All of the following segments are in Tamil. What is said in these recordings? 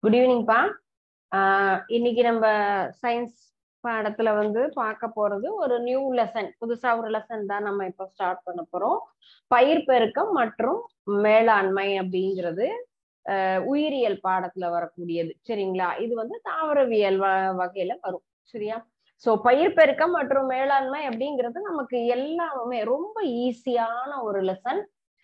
குட் ஈவினிங்ப்பா இன்னைக்கு நம்ம சயின்ஸ் பாடத்துல வந்து பார்க்க போறது ஒரு நியூ லெசன் புதுசா ஒரு லெசன் தான் நம்ம இப்போ ஸ்டார்ட் பண்ண போறோம் பயிர் பெருக்கம் மற்றும் மேலாண்மை அப்படிங்கிறது அஹ், உயிரியல் பாடத்துல வரக்கூடியது சரிங்களா இது வந்து தாவரவியல் வ- வகையில வரும் சரியா சோ பயிர் பெருக்கம் மற்றும் மேலாண்மை அப்படிங்கிறது நமக்கு எல்லாமே ரொம்ப ஈஸியான ஒரு லெசன்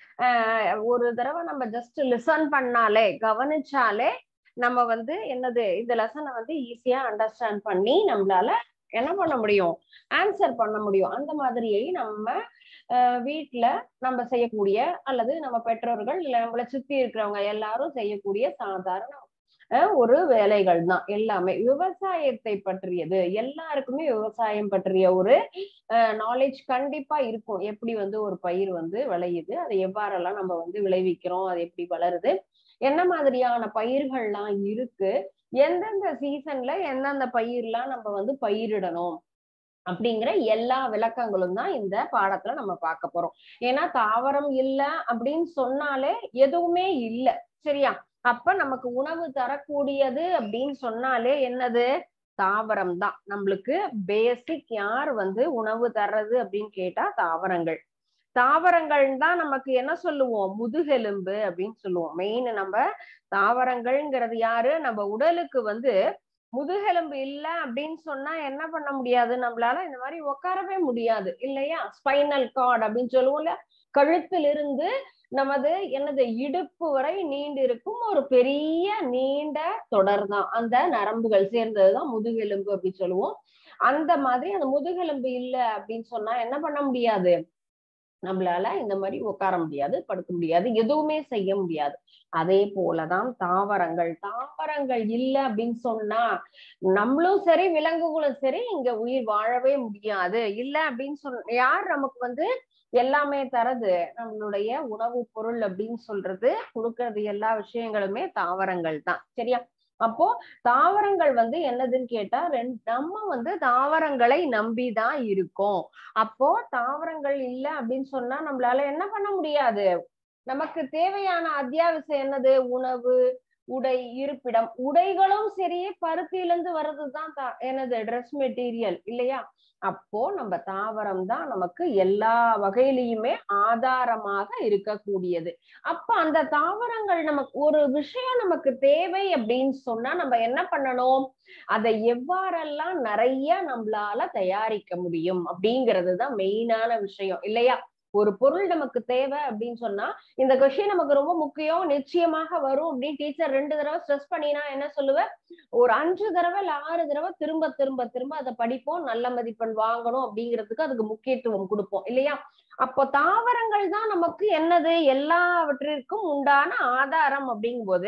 ஒரு தடவை நம்ம ஜஸ்ட் லிசன் பண்ணாலே கவனிச்சாலே நம்ம வந்து என்னது இந்த லெசனை வந்து ஈஸியா அண்டர்ஸ்டாண்ட் பண்ணி நம்மளால என்ன பண்ண முடியும் ஆன்சர் பண்ண முடியும் அந்த மாதிரியே நம்ம அஹ், வீட்ல நம்ம செய்யக்கூடிய அல்லது நம்ம பெற்றோர்கள் இல்ல நம்மளை சுத்தி இருக்கிறவங்க எல்லாரும் செய்யக்கூடிய சாதாரண அஹ், ஒரு வேலைகள் தான் எல்லாமே விவசாயத்தை பற்றியது எல்லாருக்குமே விவசாயம் பற்றிய ஒரு நாலேஜ் கண்டிப்பா இருக்கும் எப்படி வந்து ஒரு பயிர் வந்து விளையுது அதை எவ்வாறெல்லாம் நம்ம வந்து விளைவிக்கிறோம் அது எப்படி வளருது என்ன மாதிரியான பயிர்கள்லாம் இருக்கு எந்தெந்த சீசன்ல எந்தெந்த பயிர்லாம் நம்ம வந்து பயிரிடணும் அப்படிங்கிற எல்லா விளக்கங்களும் தான் இந்த பாடத்துல நம்ம பார்க்க போறோம் ஏன்னா தாவரம் இல்ல அப்படின்னு சொன்னாலே எதுவுமே இல்ல சரியா அப்ப நமக்கு உணவு தரக்கூடியது அப்படின்னு சொன்னாலே என்னது தாவரம் தான் நம்மளுக்கு பேசிக் யார் வந்து உணவு தர்றது அப்படின்னு கேட்டா தாவரங்கள் தாவரங்கள் தான் நமக்கு என்ன சொல்லுவோம் முதுகெலும்பு அப்படின்னு சொல்லுவோம் மெயின் நம்ம தாவரங்கள்ங்கிறது யாரு நம்ம உடலுக்கு வந்து முதுகெலும்பு இல்ல அப்படின்னு சொன்னா என்ன பண்ண முடியாது நம்மளால இந்த மாதிரி உட்காரவே முடியாது இல்லையா ஸ்பைனல் கார்டு அப்படின்னு சொல்லுவோம்ல கழுத்திலிருந்து நமது என்னது இடுப்பு வரை நீண்டு இருக்கும் ஒரு பெரிய நீண்ட தொடர் தான் அந்த நரம்புகள் சேர்ந்ததுதான் முதுகெலும்பு அப்படின்னு சொல்லுவோம் அந்த மாதிரி அந்த முதுகெலும்பு இல்ல அப்படின்னு சொன்னா என்ன பண்ண முடியாது நம்மளால இந்த மாதிரி உட்கார முடியாது படுக்க முடியாது எதுவுமே செய்ய முடியாது அதே போலதான் தாவரங்கள் தாவரங்கள் இல்ல அப்படின்னு சொன்னா நம்மளும் சரி விலங்குகளும் சரி இங்க உயிர் வாழவே முடியாது இல்ல அப்படின்னு சொன்ன யார் நமக்கு வந்து எல்லாமே தரது நம்மளுடைய உணவு பொருள் அப்படின்னு சொல்றது கொடுக்கறது எல்லா விஷயங்களுமே தாவரங்கள் தான் சரியா அப்போ தாவரங்கள் வந்து என்னதுன்னு கேட்டா ரெண்டு நம்ம வந்து தாவரங்களை நம்பிதான் இருக்கோம் அப்போ தாவரங்கள் இல்ல அப்படின்னு சொன்னா நம்மளால என்ன பண்ண முடியாது நமக்கு தேவையான அத்தியாவசியம் என்னது உணவு உடை இருப்பிடம் உடைகளும் சரி பருத்தியிலிருந்து வர்றதுதான் தா- என்னது ட்ரெஸ் மெட்டீரியல் இல்லையா அப்போ நம்ம தாவரம் தான் நமக்கு எல்லா வகையிலையுமே ஆதாரமாக இருக்கக்கூடியது அப்ப அந்த தாவரங்கள் நமக்கு ஒரு விஷயம் நமக்கு தேவை அப்படின்னு சொன்னா நம்ம என்ன பண்ணணும் அதை எவ்வாறெல்லாம் நிறைய நம்மளால தயாரிக்க முடியும் அப்படிங்கிறது தான் மெயினான விஷயம் இல்லையா ஒரு பொருள் நமக்கு தேவை அப்படின்னு சொன்னா இந்த கொஸ்டின் நமக்கு ரொம்ப முக்கியம் நிச்சயமாக வரும் அப்படின்னு டீச்சர் ரெண்டு தடவை ஸ்ட்ரெஸ் பண்ணினா என்ன சொல்லுவேன் ஒரு அஞ்சு தடவை இல்ல ஆறு தடவை திரும்ப திரும்ப திரும்ப அதை படிப்போம் நல்ல மதிப்பெண் வாங்கணும் அப்படிங்கிறதுக்கு அதுக்கு முக்கியத்துவம் கொடுப்போம் இல்லையா அப்போ தாவரங்கள் தான் நமக்கு என்னது எல்லாவற்றிற்கும் உண்டான ஆதாரம் அப்படிங்கும்போது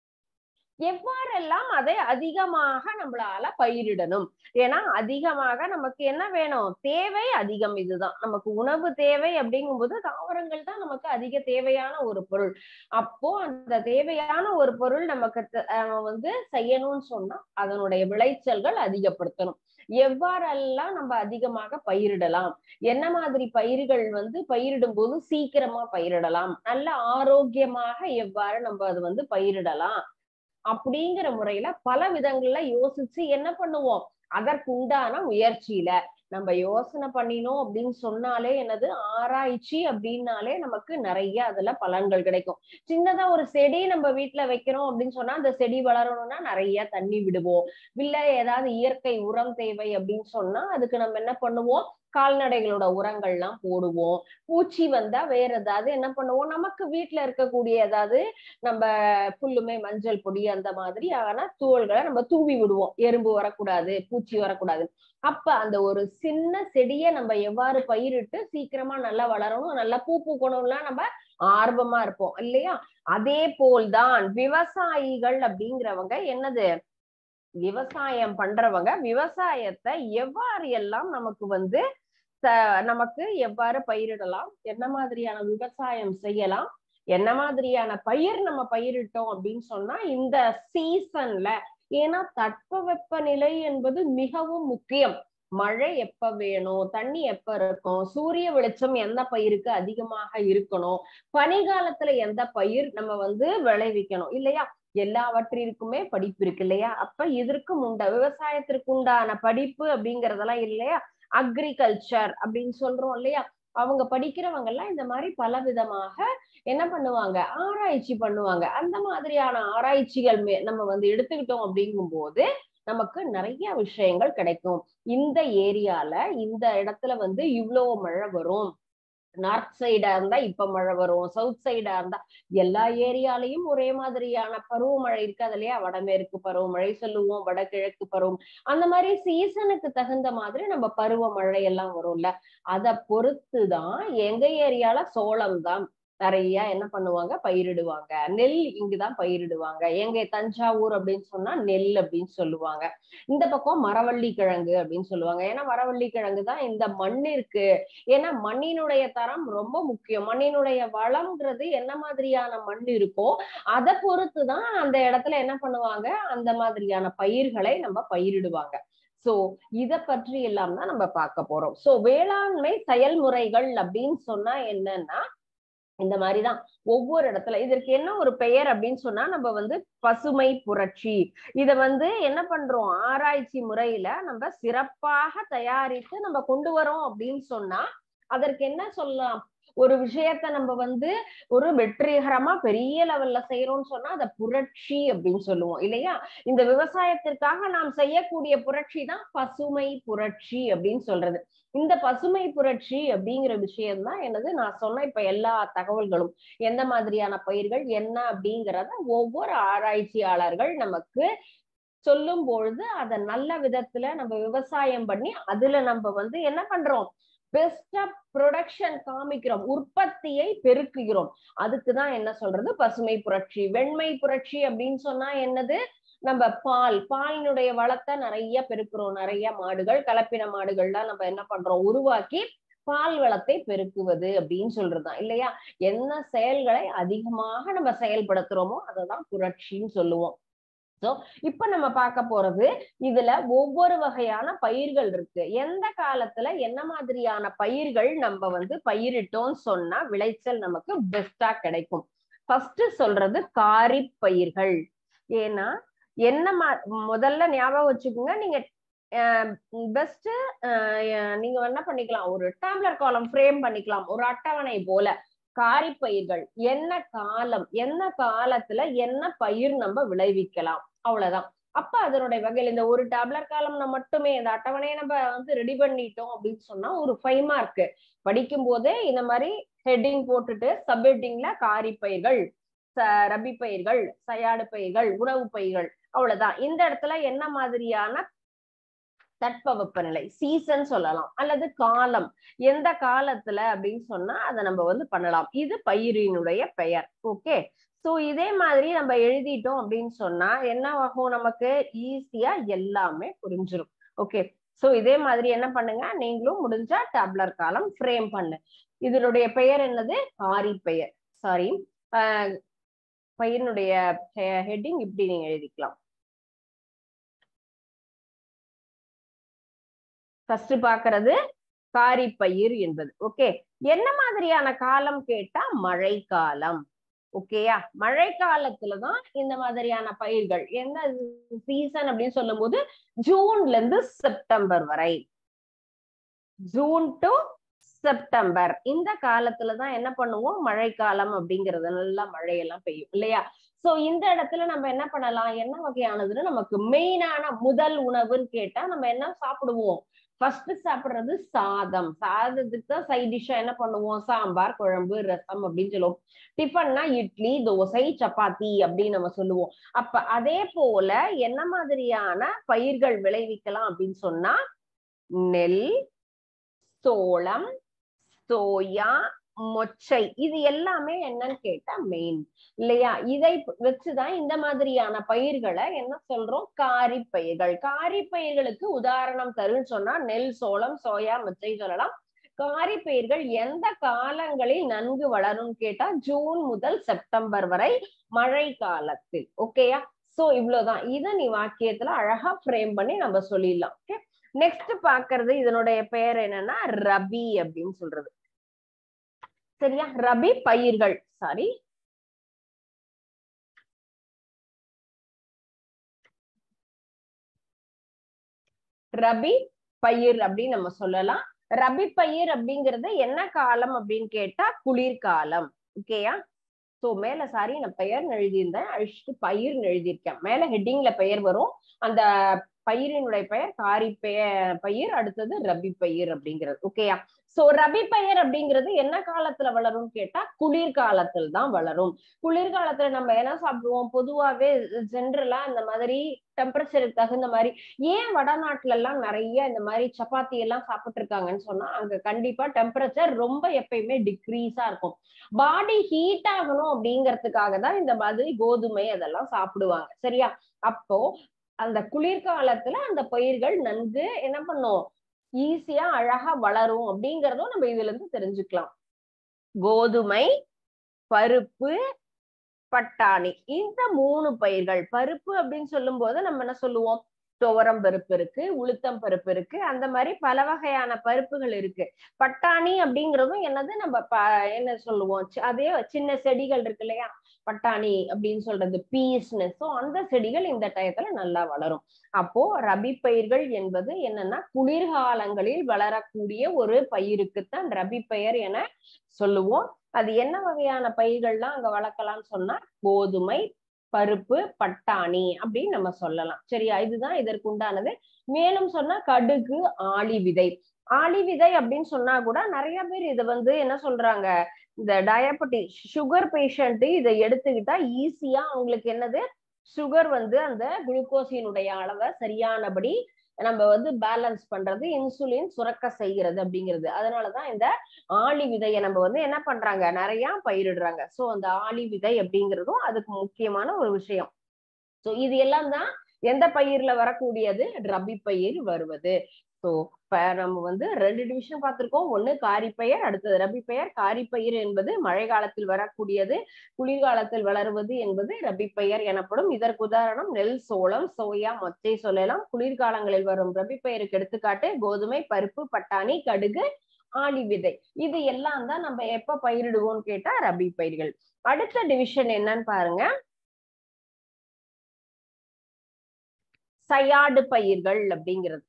எவ்வாறெல்லாம் அதை அதிகமாக நம்மளால பயிரிடணும் ஏன்னா அதிகமாக நமக்கு என்ன வேணும் தேவை அதிகம் இதுதான் நமக்கு உணவு தேவை அப்படிங்கும்போது தாவரங்கள் தான் நமக்கு அதிக தேவையான ஒரு பொருள் அப்போ அந்த தேவையான ஒரு பொருள் நமக்கு த- அஹ் வந்து செய்யணும்னு சொன்னா அதனுடைய விளைச்சல்கள் அதிகப்படுத்தணும் எவ்வாறெல்லாம் நம்ம அதிகமாக பயிரிடலாம் என்ன மாதிரி பயிர்கள் வந்து பயிரிடும் போது சீக்கிரமா பயிரிடலாம் நல்ல ஆரோக்கியமாக எவ்வாறு நம்ம அது வந்து பயிரிடலாம் அப்படிங்கிற முறையில பல விதங்கள்ல யோசிச்சு என்ன பண்ணுவோம் அதற்குண்டான முயற்சியில நம்ம யோசனை பண்ணினோம் அப்படின்னு சொன்னாலே என்னது ஆராய்ச்சி அப்படின்னாலே நமக்கு நிறைய அதுல பலன்கள் கிடைக்கும் சின்னதா ஒரு செடி நம்ம வீட்டுல வைக்கிறோம் அப்படின்னு சொன்னா அந்த செடி வளரணும்னா நிறைய தண்ணி விடுவோம் இல்ல ஏதாவது இயற்கை உரம் தேவை அப்படின்னு சொன்னா அதுக்கு நம்ம என்ன பண்ணுவோம் கால்நடைகளோட உரங்கள்லாம் போடுவோம் பூச்சி வந்தா வேற ஏதாவது என்ன பண்ணுவோம் நமக்கு வீட்டுல இருக்கக்கூடிய ஏதாவது நம்ம புல்லுமே மஞ்சள் பொடி அந்த மாதிரி ஆனா தூள்களை நம்ம தூவி விடுவோம் எறும்பு வரக்கூடாது பூச்சி வரக்கூடாது அப்ப அந்த ஒரு சின்ன செடியை நம்ம எவ்வாறு பயிரிட்டு சீக்கிரமா நல்லா வளரணும் நல்லா பூ பூக்கணும்லாம் நம்ம ஆர்வமா இருப்போம் இல்லையா அதே போல்தான் விவசாயிகள் அப்படிங்கிறவங்க என்னது விவசாயம் பண்றவங்க விவசாயத்தை எவ்வாறு எல்லாம் நமக்கு வந்து த- நமக்கு எவ்வாறு பயிரிடலாம் என்ன மாதிரியான விவசாயம் செய்யலாம் என்ன மாதிரியான பயிர் நம்ம பயிரிட்டோம் அப்படின்னு சொன்னா இந்த சீசன்ல ஏன்னா தட்பவெப்ப நிலை என்பது மிகவும் முக்கியம் மழை எப்ப வேணும் தண்ணி எப்ப இருக்கும் சூரிய வெளிச்சம் எந்த பயிருக்கு அதிகமாக இருக்கணும் பனிகாலத்துல எந்த பயிர் நம்ம வந்து விளைவிக்கணும் இல்லையா எல்லாவற்றிற்குமே படிப்பு இருக்கு இல்லையா அப்ப இதற்கும் உண்ட விவசாயத்திற்கு உண்டான படிப்பு அப்படிங்கறதெல்லாம் இல்லையா அக்ரிகல்ச்சர் அப்படின்னு சொல்றோம் இல்லையா அவங்க படிக்கிறவங்க எல்லாம் இந்த மாதிரி பல விதமாக என்ன பண்ணுவாங்க ஆராய்ச்சி பண்ணுவாங்க அந்த மாதிரியான ஆராய்ச்சிகள் மே நம்ம வந்து எடுத்துக்கிட்டோம் அப்படிங்கும் போது நமக்கு நிறைய விஷயங்கள் கிடைக்கும் இந்த ஏரியால இந்த இடத்துல வந்து இவ்வளவு மழை வரும் நார்த் சைடா இருந்தா இப்ப மழை வரும் சவுத் சைடா இருந்தா எல்லா ஏரியாலையும் ஒரே மாதிரியான பருவமழை இருக்காது இல்லையா வடமேற்கு பருவமழை சொல்லுவோம் வடகிழக்கு பருவம் அந்த மாதிரி சீசனுக்கு தகுந்த மாதிரி நம்ம பருவமழை எல்லாம் வரும்ல அத பொறுத்துதான் எங்க ஏரியால சோளம் தான் நிறைய என்ன பண்ணுவாங்க பயிரிடுவாங்க நெல் இங்குதான் பயிரிடுவாங்க எங்க தஞ்சாவூர் அப்படின்னு சொன்னா நெல் அப்படின்னு சொல்லுவாங்க இந்த பக்கம் மரவள்ளி கிழங்கு அப்படின்னு சொல்லுவாங்க ஏன்னா மரவள்ளி கிழங்கு தான் இந்த மண்ணிற்கு ஏன்னா மண்ணினுடைய தரம் ரொம்ப முக்கியம் மண்ணினுடைய வளம்ன்றது என்ன மாதிரியான மண் இருக்கோ அதை பொறுத்துதான் அந்த இடத்துல என்ன பண்ணுவாங்க அந்த மாதிரியான பயிர்களை நம்ம பயிரிடுவாங்க சோ இத பற்றி எல்லாம் தான் நம்ம பார்க்க போறோம் சோ வேளாண்மை செயல்முறைகள் அப்படின்னு சொன்னா என்னன்னா இந்த மாதிரிதான் ஒவ்வொரு இடத்துல இதற்கு என்ன ஒரு பெயர் அப்படின்னு சொன்னா நம்ம வந்து பசுமை புரட்சி இத வந்து என்ன பண்றோம் ஆராய்ச்சி முறையில நம்ம சிறப்பாக தயாரித்து நம்ம கொண்டு வரோம் அப்படின்னு சொன்னா அதற்கு என்ன சொல்லலாம் ஒரு விஷயத்த நம்ம வந்து ஒரு வெற்றிகரமா பெரிய லெவல்ல செய்யறோம்னு சொன்னா அதை புரட்சி அப்படின்னு சொல்லுவோம் இல்லையா இந்த விவசாயத்திற்காக நாம் செய்யக்கூடிய புரட்சி தான் பசுமை புரட்சி அப்படின்னு சொல்றது இந்த பசுமை புரட்சி அப்படிங்கிற விஷயம்தான் என்னது நான் சொன்ன இப்ப எல்லா தகவல்களும் எந்த மாதிரியான பயிர்கள் என்ன அப்படிங்கிறத ஒவ்வொரு ஆராய்ச்சியாளர்கள் நமக்கு சொல்லும் பொழுது அதை நல்ல விதத்துல நம்ம விவசாயம் பண்ணி அதுல நம்ம வந்து என்ன பண்றோம் பெஸ்டா ப்ரொடக்ஷன் காமிக்கிறோம் உற்பத்தியை பெருக்குகிறோம் அதுக்குதான் என்ன சொல்றது பசுமை புரட்சி வெண்மை புரட்சி அப்படின்னு சொன்னா என்னது நம்ம பால் பாலினுடைய வளத்தை நிறைய பெருக்குறோம் நிறைய மாடுகள் கலப்பின மாடுகள்லாம் நம்ம என்ன பண்றோம் உருவாக்கி பால் வளத்தை பெருக்குவது அப்படின்னு சொல்றதுதான் இல்லையா என்ன செயல்களை அதிகமாக நம்ம செயல்படுத்துறோமோ அததான் புரட்சின்னு சொல்லுவோம் சோ இப்ப நம்ம பார்க்க போறது இதுல ஒவ்வொரு வகையான பயிர்கள் இருக்கு எந்த காலத்துல என்ன மாதிரியான பயிர்கள் நம்ம வந்து பயிரிட்டோம்னு சொன்னா விளைச்சல் நமக்கு பெஸ்டா கிடைக்கும் ஃபர்ஸ்ட் சொல்றது காரி பயிர்கள் ஏன்னா என்ன முதல்ல ஞாபகம் வச்சுக்கோங்க நீங்க பெஸ்ட் நீங்க என்ன பண்ணிக்கலாம் ஒரு டேப்லர் காலம் ஃப்ரேம் பண்ணிக்கலாம் ஒரு அட்டவணை போல காரிப்பயிர்கள் என்ன காலம் என்ன காலத்துல என்ன பயிர் நம்ம விளைவிக்கலாம் அவ்வளவுதான் அப்ப அதனுடைய வகையில் இந்த ஒரு டேப்லர் காலம் மட்டுமே இந்த அட்டவணையை நம்ம வந்து ரெடி பண்ணிட்டோம் அப்படின்னு சொன்னா ஒரு ஃபைவ் மார்க் படிக்கும் போதே இந்த மாதிரி ஹெட்டிங் போட்டுட்டு சப் ஹெட்டிங்ல காரி பயிர்கள் ரபி பயிர்கள் சயாடு பயிர்கள் உணவு பயிர்கள் அவ்வளவுதான் இந்த இடத்துல என்ன மாதிரியான தட்பவெப்பநிலை சீசன் சொல்லலாம் அல்லது காலம் எந்த காலத்துல அப்படின்னு சொன்னா அதை நம்ம வந்து பண்ணலாம் இது பயிரினுடைய பெயர் ஓகே சோ இதே மாதிரி நம்ம எழுதிட்டோம் அப்படின்னு சொன்னா என்ன ஆகும் நமக்கு ஈஸியா எல்லாமே புரிஞ்சிடும் ஓகே சோ இதே மாதிரி என்ன பண்ணுங்க நீங்களும் முடிஞ்சா டேப்லர் காலம் ஃப்ரேம் பண்ணு இதனுடைய பெயர் என்னது ஆரி பெயர் சாரி பயிரினுடைய ஹெட்டிங் இப்படி நீங்க எழுதிக்கலாம் ஃபர்ஸ்ட் பாக்குறது காரிப்பயிர் என்பது ஓகே என்ன மாதிரியான காலம் கேட்டா மழை காலம் ஓகேயா மழை காலத்துலதான் இந்த மாதிரியான பயிர்கள் எந்த சீசன் அப்படின்னு சொல்லும் போது ஜூன்ல இருந்து செப்டம்பர் வரை ஜூன் டு செப்டம்பர் இந்த காலத்துலதான் என்ன பண்ணுவோம் மழைக்காலம் அப்படிங்கறது நல்லா மழையெல்லாம் பெய்யும் இல்லையா சோ இந்த இடத்துல நம்ம என்ன பண்ணலாம் என்ன வகையானதுன்னு நமக்கு மெயினான முதல் உணவுன்னு கேட்டா நம்ம என்ன சாப்பிடுவோம் ஃபர்ஸ்ட் சாப்பிடுறது சாதம் சாதத்துக்கு தான் சைட் டிஷ்ஷா என்ன பண்ணுவோம் சாம்பார் குழம்பு ரசம் அப்படின்னு சொல்லுவோம் டிஃபன்னா இட்லி தோசை சப்பாத்தி அப்படின்னு நம்ம சொல்லுவோம் அப்ப அதே போல என்ன மாதிரியான பயிர்கள் விளைவிக்கலாம் அப்படின்னு சொன்னா நெல் சோளம் சோயா மொச்சை இது எல்லாமே என்னன்னு கேட்டா மெயின் இல்லையா இதை வச்சுதான் இந்த மாதிரியான பயிர்களை என்ன சொல்றோம் காரி பயிர்கள் காரி பயிர்களுக்கு உதாரணம் தருன்னு சொன்னா நெல் சோளம் சோயா மொச்சை சொல்லலாம் காரி பயிர்கள் எந்த காலங்களில் நன்கு வளரும் கேட்டா ஜூன் முதல் செப்டம்பர் வரை மழை காலத்தில் ஓகேயா சோ இவ்வளவுதான் இதை நீ வாக்கியத்துல அழகா ஃப்ரேம் பண்ணி நம்ம சொல்லிடலாம் ஓகே நெக்ஸ்ட் பாக்குறது இதனுடைய பெயர் என்னன்னா ரபி அப்படின்னு சொல்றது சரியா ரபி பயிர்கள் சாரி ரபி பயிர் அப்படின்னு நம்ம சொல்லலாம் ரபி பயிர் அப்படிங்கிறது என்ன காலம் அப்படின்னு கேட்டா குளிர்காலம் ஓகேயா சோ மேல சாரி நான் பெயர் எழுதியிருந்தேன் அழிச்சுட்டு பயிர் எழுதியிருக்கேன் மேல ஹெட்டிங்ல பெயர் வரும் அந்த பயிரினுடைய பெயர் காரி பெயர் பயிர் அடுத்தது ரபி பயிர் அப்படிங்கிறது ஓகேயா சோ ரபி பயிர் அப்படிங்கிறது என்ன காலத்துல வளரும்னு கேட்டா குளிர்காலத்தில் தான் வளரும் குளிர்காலத்துல நம்ம என்ன சாப்பிடுவோம் பொதுவாவே ஜென்ரலா இந்த மாதிரி டெம்பரேச்சருக்கு தகுந்த மாதிரி ஏன் வடநாட்டுல எல்லாம் நிறைய இந்த மாதிரி சப்பாத்தி எல்லாம் சாப்பிட்டு இருக்காங்கன்னு சொன்னா அங்க கண்டிப்பா டெம்பரேச்சர் ரொம்ப எப்பயுமே டிக்ரீஸா இருக்கும் பாடி ஹீட் ஆகணும் அப்படிங்கறதுக்காக தான் இந்த மாதிரி கோதுமை அதெல்லாம் சாப்பிடுவாங்க சரியா அப்போ அந்த குளிர்காலத்துல அந்த பயிர்கள் நன்கு என்ன பண்ணும் ஈஸியா அழகா வளரும் அப்படிங்கறதும் நம்ம இதுல இருந்து தெரிஞ்சுக்கலாம் கோதுமை பருப்பு பட்டாணி இந்த மூணு பயிர்கள் பருப்பு அப்படின்னு சொல்லும் போது நம்ம என்ன சொல்லுவோம் துவரம் பருப்பு இருக்கு உளுத்தம் பருப்பு இருக்கு அந்த மாதிரி பல வகையான பருப்புகள் இருக்கு பட்டாணி அப்படிங்கிறதும் என்னது நம்ம ப என்ன சொல்லுவோம் அதே சின்ன செடிகள் இருக்கு இல்லையா பட்டாணி அப்படின்னு சொல்றது பீஸ்னு ஸோ அந்த செடிகள் இந்த டயத்துல நல்லா வளரும் அப்போ ரபி பயிர்கள் என்பது என்னன்னா குளிர்காலங்களில் வளரக்கூடிய ஒரு பயிருக்குத்தான் ரபி பயிர் என சொல்லுவோம் அது என்ன வகையான பயிர்கள்லாம் அங்க வளர்க்கலாம்னு சொன்னா கோதுமை பருப்பு பட்டாணி அப்படின்னு நம்ம சொல்லலாம் சரியா இதுதான் இதற்கு உண்டானது மேலும் சொன்னா கடுகு ஆளி விதை ஆளி விதை அப்படின்னு சொன்னா கூட நிறைய பேர் இதை வந்து என்ன சொல்றாங்க இந்த டயபெட்டிஸ் சுகர் பேஷண்ட் இதை எடுத்துக்கிட்டா ஈஸியா அவங்களுக்கு என்னது சுகர் வந்து அந்த குளுக்கோஸினுடைய அளவை சரியானபடி நம்ம வந்து பேலன்ஸ் பண்றது இன்சுலின் சுரக்க செய்கிறது அப்படிங்கிறது அதனாலதான் இந்த ஆளி விதையை நம்ம வந்து என்ன பண்றாங்க நிறைய பயிரிடுறாங்க சோ அந்த ஆளி விதை அப்படிங்கிறதும் அதுக்கு முக்கியமான ஒரு விஷயம் சோ இது எல்லாம் தான் எந்த பயிர்ல வரக்கூடியது ரபி பயிர் வருவது ஸோ இப்ப நம்ம வந்து ரெண்டு டிவிஷன் பார்த்திருக்கோம் ஒண்ணு காரிப்பெயர் அடுத்தது ரபி பெயர் காரிப்பயிர் என்பது மழை காலத்தில் வரக்கூடியது குளிர்காலத்தில் வளருவது என்பது ரபி பெயர் எனப்படும் இதற்கு உதாரணம் நெல் சோளம் சோயா மொச்சை சொல்லலாம் குளிர்காலங்களில் வரும் ரபி பெயருக்கு எடுத்துக்காட்டு கோதுமை பருப்பு பட்டாணி கடுகு ஆளி விதை இது எல்லாம் தான் நம்ம எப்ப பயிரிடுவோம்னு கேட்டா ரபி பயிர்கள் அடுத்த டிவிஷன் என்னன்னு பாருங்க சயாடு பயிர்கள் அப்படிங்கிறது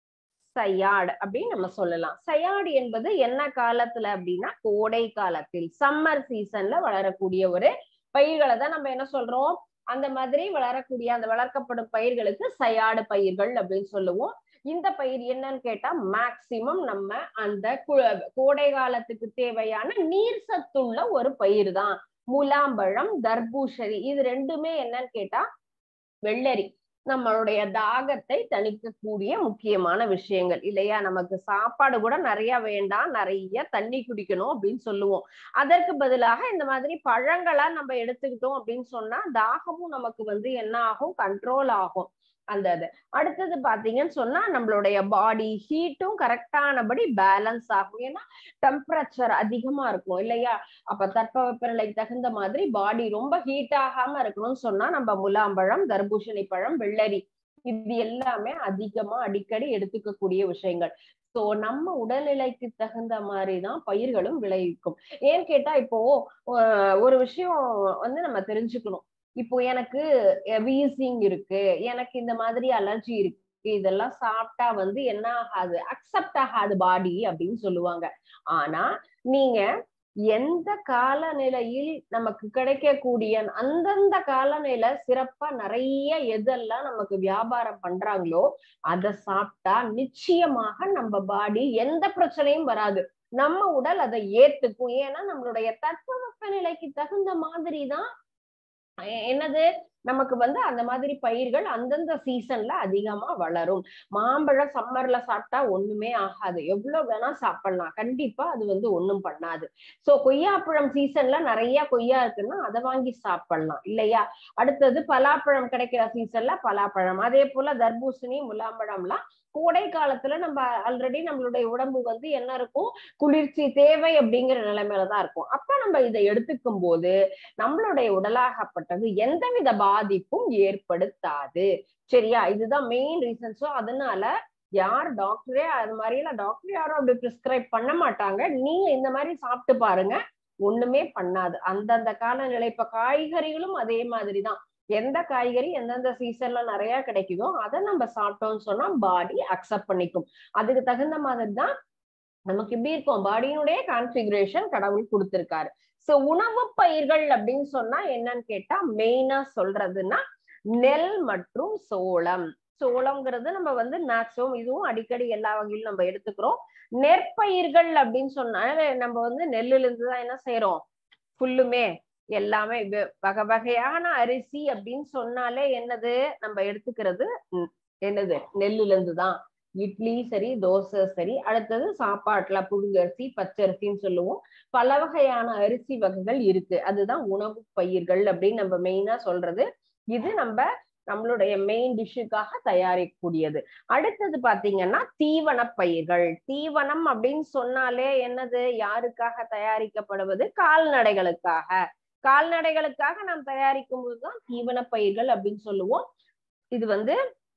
சயாடு அப்படின்னு நம்ம சொல்லலாம் சயாடு என்பது என்ன காலத்துல அப்படின்னா கோடை காலத்தில் சம்மர் சீசன்ல வளரக்கூடிய ஒரு பயிர்களை தான் நம்ம என்ன சொல்றோம் அந்த மாதிரி வளரக்கூடிய அந்த வளர்க்கப்படும் பயிர்களுக்கு சயாடு பயிர்கள் அப்படின்னு சொல்லுவோம் இந்த பயிர் என்னன்னு கேட்டா மேக்சிமம் நம்ம அந்த கோடை காலத்துக்கு தேவையான நீர் சத்துள்ள ஒரு பயிர் தான் முலாம்பழம் தர்பூசணி இது ரெண்டுமே என்னன்னு கேட்டா வெள்ளரி நம்மளுடைய தாகத்தை தணிக்கக்கூடிய முக்கியமான விஷயங்கள் இல்லையா நமக்கு சாப்பாடு கூட நிறைய வேண்டாம் நிறைய தண்ணி குடிக்கணும் அப்படின்னு சொல்லுவோம் அதற்கு பதிலாக இந்த மாதிரி பழங்களா நம்ம எடுத்துக்கிட்டோம் அப்படின்னு சொன்னா தாகமும் நமக்கு வந்து என்ன ஆகும் கண்ட்ரோல் ஆகும் அந்த இது அடுத்தது பாத்தீங்கன்னு சொன்னா நம்மளுடைய பாடி ஹீட்டும் கரெக்டானபடி பேலன்ஸ் ஆகும் ஏன்னா டெம்பரேச்சர் அதிகமா இருக்கும் இல்லையா அப்ப தட்பவெப்பநிலைக்கு தகுந்த மாதிரி பாடி ரொம்ப ஹீட் ஆகாம இருக்கணும்னு சொன்னா நம்ம முலாம்பழம் தர்பூசணி பழம் வெள்ளரி இது எல்லாமே அதிகமா அடிக்கடி எடுத்துக்கக்கூடிய விஷயங்கள் சோ நம்ம உடல்நிலைக்கு தகுந்த மாதிரிதான் பயிர்களும் விளைவிக்கும் ஏன்னு கேட்டா இப்போ ஒரு விஷயம் வந்து நம்ம தெரிஞ்சுக்கணும் இப்போ எனக்கு வீசிங் இருக்கு எனக்கு இந்த மாதிரி அலர்ஜி இருக்கு இதெல்லாம் சாப்பிட்டா வந்து என்ன ஆகாது அக்செப்ட் ஆகாது பாடி அப்படின்னு சொல்லுவாங்க ஆனா நீங்க எந்த காலநிலையில் நமக்கு கிடைக்கக்கூடிய அந்தந்த காலநிலை சிறப்பா நிறைய எதெல்லாம் நமக்கு வியாபாரம் பண்றாங்களோ அதை சாப்பிட்டா நிச்சயமாக நம்ம பாடி எந்த பிரச்சனையும் வராது நம்ம உடல் அதை ஏத்துக்கும் ஏன்னா நம்மளுடைய தட்பவெப்ப நிலைக்கு தகுந்த மாதிரி தான் என்னது நமக்கு வந்து அந்த மாதிரி பயிர்கள் அந்தந்த சீசன்ல அதிகமா வளரும் மாம்பழம் சம்மர்ல சாப்பிட்டா ஒண்ணுமே ஆகாது எவ்வளவு வேணா சாப்பிடலாம் கண்டிப்பா அது வந்து ஒண்ணும் பண்ணாது சோ கொய்யாப்பழம் சீசன்ல நிறைய கொய்யா இருக்குன்னா அதை வாங்கி சாப்பிடலாம் இல்லையா அடுத்தது பலாப்பழம் கிடைக்கிற சீசன்ல பலாப்பழம் அதே போல தர்பூசணி முலாம்பழம்லாம் கோடை காலத்துல நம்ம ஆல்ரெடி நம்மளுடைய உடம்பு வந்து என்ன இருக்கும் குளிர்ச்சி தேவை அப்படிங்கிற நிலைமையில தான் இருக்கும் அப்ப நம்ம இதை எடுத்துக்கும் போது நம்மளுடைய உடலாகப்பட்டது எந்தவித பாதிப்பும் ஏற்படுத்தாது சரியா இதுதான் மெயின் ரீசன் ஸோ அதனால யார் டாக்டரே அது மாதிரி எல்லாம் டாக்டர் யாரும் அப்படி பிரிஸ்கிரைப் பண்ண மாட்டாங்க நீங்க இந்த மாதிரி சாப்பிட்டு பாருங்க ஒண்ணுமே பண்ணாது அந்தந்த காலநிலை இப்ப காய்கறிகளும் அதே மாதிரிதான் எந்த காய்கறி எந்தெந்த சீசன்ல நிறைய கிடைக்குதோ அதை நம்ம சாப்பிட்டோம்னு சொன்னா பாடி அக்செப்ட் பண்ணிக்கும் அதுக்கு தகுந்த மாதிரி தான் நமக்கு இப்படி இருக்கும் பாடியினுடைய கான்பிகரேஷன் கடவுள் கொடுத்திருக்காரு சோ உணவு பயிர்கள் அப்படின்னு சொன்னா என்னன்னு கேட்டா மெயினா சொல்றதுன்னா நெல் மற்றும் சோளம் சோளம்ங்கிறது நம்ம வந்து மேக்ஸிமம் இதுவும் அடிக்கடி எல்லா வகையிலும் நம்ம எடுத்துக்கிறோம் நெற்பயிர்கள் அப்படின்னு சொன்னா நம்ம வந்து நெல்லுல இருந்து தான் என்ன செய்யறோம் ஃபுல்லுமே எல்லாமே வகை வகையான அரிசி அப்படின்னு சொன்னாலே என்னது நம்ம எடுத்துக்கிறது என்னது நெல்லுல இருந்து தான் இட்லி சரி தோசை சரி அடுத்தது சாப்பாட்டுல புழுங்கரிசி பச்சரிசின்னு சொல்லுவோம் பல வகையான அரிசி வகைகள் இருக்கு அதுதான் உணவு பயிர்கள் அப்படின்னு நம்ம மெயினா சொல்றது இது நம்ம நம்மளுடைய மெயின் டிஷ்ஷுக்காக தயாரிக்கக்கூடியது அடுத்தது பாத்தீங்கன்னா தீவன பயிர்கள் தீவனம் அப்படின்னு சொன்னாலே என்னது யாருக்காக தயாரிக்கப்படுவது கால்நடைகளுக்காக கால்நடைகளுக்காக நாம் தயாரிக்கும் போதுதான் தீவன பயிர்கள் அப்படின்னு சொல்லுவோம் இது வந்து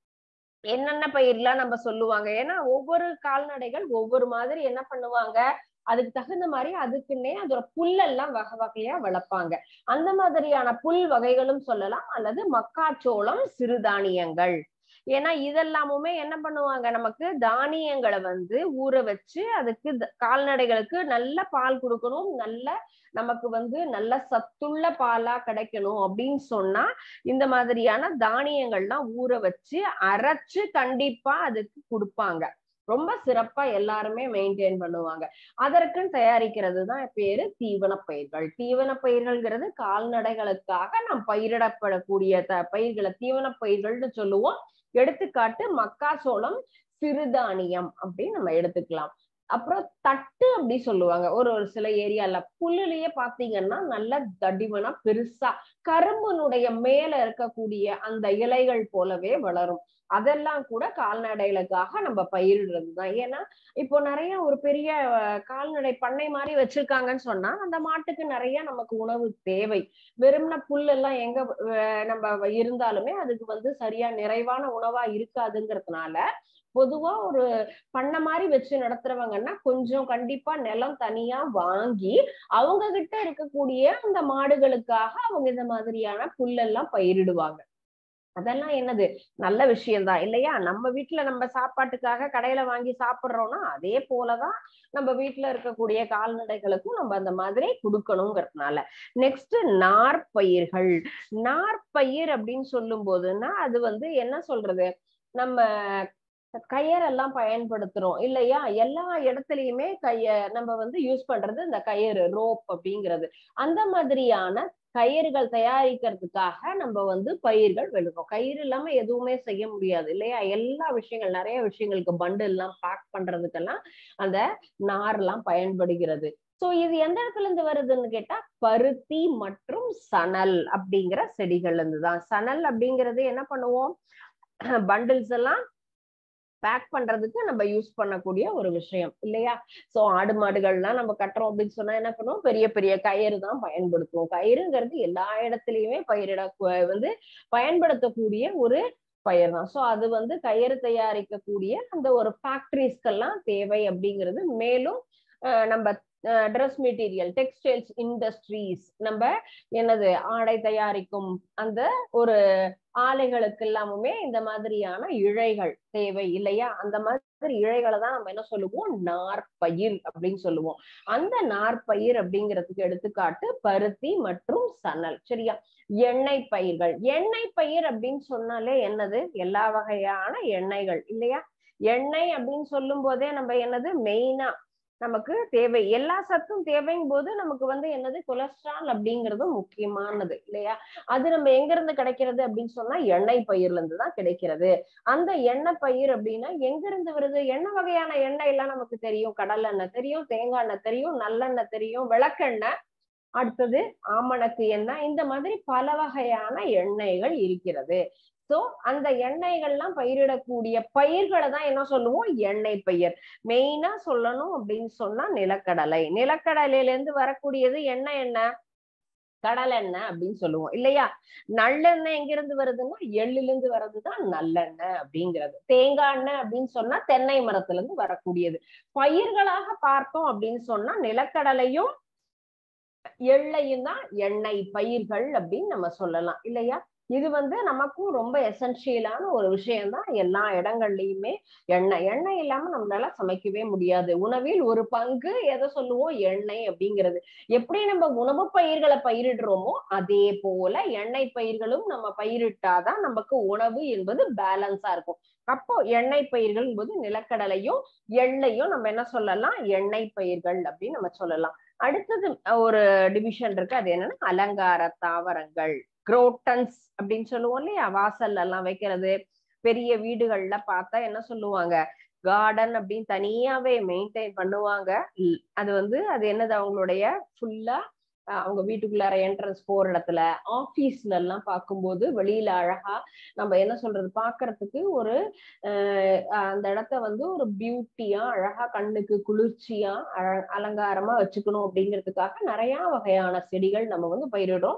என்னென்ன பயிர்லாம் நம்ம சொல்லுவாங்க ஏன்னா ஒவ்வொரு கால்நடைகள் ஒவ்வொரு மாதிரி என்ன பண்ணுவாங்க அதுக்கு தகுந்த மாதிரி அதுக்குன்னே அதோட புல்லெல்லாம் வகை வகையா வளர்ப்பாங்க அந்த மாதிரியான புல் வகைகளும் சொல்லலாம் அல்லது மக்காச்சோளம் சிறுதானியங்கள் ஏன்னா இதெல்லாமுமே என்ன பண்ணுவாங்க நமக்கு தானியங்களை வந்து ஊற வச்சு அதுக்கு கால்நடைகளுக்கு நல்ல பால் கொடுக்கணும் நல்ல நமக்கு வந்து நல்ல சத்துள்ள பாலா கிடைக்கணும் அப்படின்னு சொன்னா இந்த மாதிரியான தானியங்கள்லாம் ஊற வச்சு அரைச்சு கண்டிப்பா அதுக்கு கொடுப்பாங்க ரொம்ப சிறப்பா எல்லாருமே மெயின்டைன் பண்ணுவாங்க அதற்குன்னு தயாரிக்கிறது தான் பேரு தீவன பயிர்கள் தீவன பயிர்கள்ங்கிறது கால்நடைகளுக்காக நாம் பயிரிடப்படக்கூடிய த பயிர்களை தீவன பயிர்கள்னு சொல்லுவோம் எடுத்துக்காட்டு மக்காசோளம் சிறுதானியம் அப்படின்னு நம்ம எடுத்துக்கலாம் அப்புறம் தட்டு அப்படி சொல்லுவாங்க ஒரு ஒரு சில ஏரியால புல்லுலயே பாத்தீங்கன்னா நல்ல தடிமனா பெருசா கரும்புனுடைய மேல இருக்கக்கூடிய அந்த இலைகள் போலவே வளரும் அதெல்லாம் கூட கால்நடைகளுக்காக நம்ம பயிரிடுறது தான் ஏன்னா இப்போ நிறைய ஒரு பெரிய கால்நடை பண்ணை மாதிரி வச்சிருக்காங்கன்னு சொன்னா அந்த மாட்டுக்கு நிறைய நமக்கு உணவு தேவை வெறும்ன புல் எல்லாம் எங்க நம்ம இருந்தாலுமே அதுக்கு வந்து சரியா நிறைவான உணவா இருக்காதுங்கிறதுனால பொதுவா ஒரு பண்ண மாதிரி வச்சு நடத்துறவங்கன்னா கொஞ்சம் கண்டிப்பா நிலம் தனியா வாங்கி அவங்க கிட்ட இருக்கக்கூடிய அந்த மாடுகளுக்காக அவங்க இந்த மாதிரியான புல்லெல்லாம் பயிரிடுவாங்க அதெல்லாம் என்னது நல்ல விஷயம்தான் இல்லையா நம்ம வீட்டுல நம்ம சாப்பாட்டுக்காக கடையில வாங்கி சாப்பிடுறோம்னா அதே போலதான் நம்ம வீட்டுல இருக்கக்கூடிய கால்நடைகளுக்கும் நம்ம அந்த மாதிரி கொடுக்கணுங்கிறதுனால நெக்ஸ்ட் நார்பயிர்கள் நார்பயிர் அப்படின்னு சொல்லும் போதுன்னா அது வந்து என்ன சொல்றது நம்ம கயரெல்லாம் பயன்படுத்துறோம் இல்லையா எல்லா இடத்துலயுமே கைய நம்ம வந்து யூஸ் பண்றது இந்த கயிறு ரோப் அப்படிங்கிறது அந்த மாதிரியான கயிறுகள் தயாரிக்கிறதுக்காக நம்ம வந்து பயிர்கள் வெளுக்கும் கயிறு இல்லாம எதுவுமே செய்ய முடியாது இல்லையா எல்லா விஷயங்கள் நிறைய விஷயங்களுக்கு பண்டு எல்லாம் பேக் பண்றதுக்கெல்லாம் அந்த நார் எல்லாம் பயன்படுகிறது சோ இது எந்த இடத்துல இருந்து வருதுன்னு கேட்டா பருத்தி மற்றும் சணல் அப்படிங்கிற செடிகள்ல இருந்து தான் சணல் அப்படிங்கிறது என்ன பண்ணுவோம் பண்டில்ஸ் எல்லாம் பேக் பண்றதுக்கு நம்ம யூஸ் பண்ணக்கூடிய ஒரு விஷயம் இல்லையா சோ ஆடு மாடுகள்லாம் நம்ம கட்டுறோம் அப்படின்னு சொன்னா என்ன பண்ணுவோம் பெரிய பெரிய கயிறு தான் பயன்படுத்துவோம் கயிறுங்கிறது எல்லா இடத்துலயுமே பயிரிட வந்து பயன்படுத்தக்கூடிய ஒரு பயிர் தான் ஸோ அது வந்து கயிறு தயாரிக்கக்கூடிய அந்த ஒரு ஃபேக்டரிஸ்க்கெல்லாம் தேவை அப்படிங்கிறது மேலும் நம்ம ட்ரெஸ் மெட்டீரியல் டெக்ஸ்டைல்ஸ் இண்டஸ்ட்ரீஸ் நம்ம என்னது ஆடை தயாரிக்கும் அந்த ஒரு ஆலைகளுக்கு எல்லாமுமே இந்த மாதிரியான இழைகள் தேவை இல்லையா அந்த மாதிரி இழைகளை தான் நம்ம என்ன சொல்லுவோம் நார்பயிர் அப்படின்னு சொல்லுவோம் அந்த நார்பயிர் அப்படிங்கிறதுக்கு எடுத்துக்காட்டு பருத்தி மற்றும் சணல் சரியா எண்ணெய் பயிர்கள் எண்ணெய் பயிர் அப்படின்னு சொன்னாலே என்னது எல்லா வகையான எண்ணெய்கள் இல்லையா எண்ணெய் அப்படின்னு சொல்லும் போதே நம்ம என்னது மெயினா நமக்கு தேவை எல்லா சத்தும் தேவைங்கும் போது நமக்கு வந்து என்னது கொலஸ்ட்ரால் அப்படிங்கிறதும் முக்கியமானது இல்லையா அது நம்ம எங்க இருந்து கிடைக்கிறது அப்படின்னு சொன்னா எண்ணெய் பயிர்ல இருந்து தான் கிடைக்கிறது அந்த எண்ணெய் பயிர் அப்படின்னா எங்க இருந்து வருது எண்ணெய் வகையான எண்ணெய் எல்லாம் நமக்கு தெரியும் கடல் எண்ணெய் தெரியும் தேங்காய் எண்ணெய் தெரியும் நல்லெண்ணெய் தெரியும் விளக்கெண்ணெய் அடுத்தது ஆமணக்கு எண்ணெய் இந்த மாதிரி பல வகையான எண்ணெய்கள் இருக்கிறது சோ அந்த எண்ணெய்கள்லாம் பயிரிடக்கூடிய பயிர்களை தான் என்ன சொல்லுவோம் எண்ணெய் பயிர் மெயினா சொல்லணும் அப்படின்னு சொன்னா நிலக்கடலை நிலக்கடலையில இருந்து வரக்கூடியது என்ன எண்ணெய் கடலெண்ணெய் அப்படின்னு சொல்லுவோம் இல்லையா நல்லெண்ணெய் எங்க இருந்து வருதுன்னா எள்ளுல இருந்து வர்றதுதான் நல்லெண்ணெய் அப்படிங்கிறது தேங்காய் எண்ணெய் அப்படின்னு சொன்னா தென்னை மரத்துல இருந்து வரக்கூடியது பயிர்களாக பார்த்தோம் அப்படின்னு சொன்னா நிலக்கடலையும் எள்ளையும் தான் எண்ணெய் பயிர்கள் அப்படின்னு நம்ம சொல்லலாம் இல்லையா இது வந்து நமக்கும் ரொம்ப எசென்சியலான ஒரு விஷயம் தான் எல்லா இடங்கள்லயுமே எண்ணெய் எண்ணெய் இல்லாம நம்மளால சமைக்கவே முடியாது உணவில் ஒரு பங்கு எதை சொல்லுவோம் எண்ணெய் அப்படிங்கிறது எப்படி நம்ம உணவு பயிர்களை பயிரிடுறோமோ அதே போல எண்ணெய் பயிர்களும் நம்ம பயிரிட்டாதான் நமக்கு உணவு என்பது பேலன்ஸா இருக்கும் அப்போ எண்ணெய் பயிர்கள் என்பது நிலக்கடலையும் எள்ளையும் நம்ம என்ன சொல்லலாம் எண்ணெய் பயிர்கள் அப்படின்னு நம்ம சொல்லலாம் அடுத்தது ஒரு டிவிஷன் இருக்கு அது என்னன்னா அலங்கார தாவரங்கள் குரோட்டன்ஸ் அப்படின்னு சொல்லுவோம் இல்லையா வாசல்ல எல்லாம் வைக்கிறது பெரிய வீடுகள்ல பார்த்தா என்ன சொல்லுவாங்க கார்டன் அப்படின்னு தனியாவே மெயின்டைன் பண்ணுவாங்க அது வந்து அது என்னது அவங்களுடைய ஃபுல்லா அவங்க வீட்டுக்குள்ளார என்ட்ரன்ஸ் போற இடத்துல ஆபீஸ்ல எல்லாம் பார்க்கும்போது வெளியில அழகா நம்ம என்ன சொல்றது பாக்குறதுக்கு ஒரு அந்த இடத்த வந்து ஒரு பியூட்டியா அழகா கண்ணுக்கு குளிர்ச்சியா அழ அலங்காரமா வச்சுக்கணும் அப்படிங்கிறதுக்காக நிறைய வகையான செடிகள் நம்ம வந்து பயிரிடுறோம்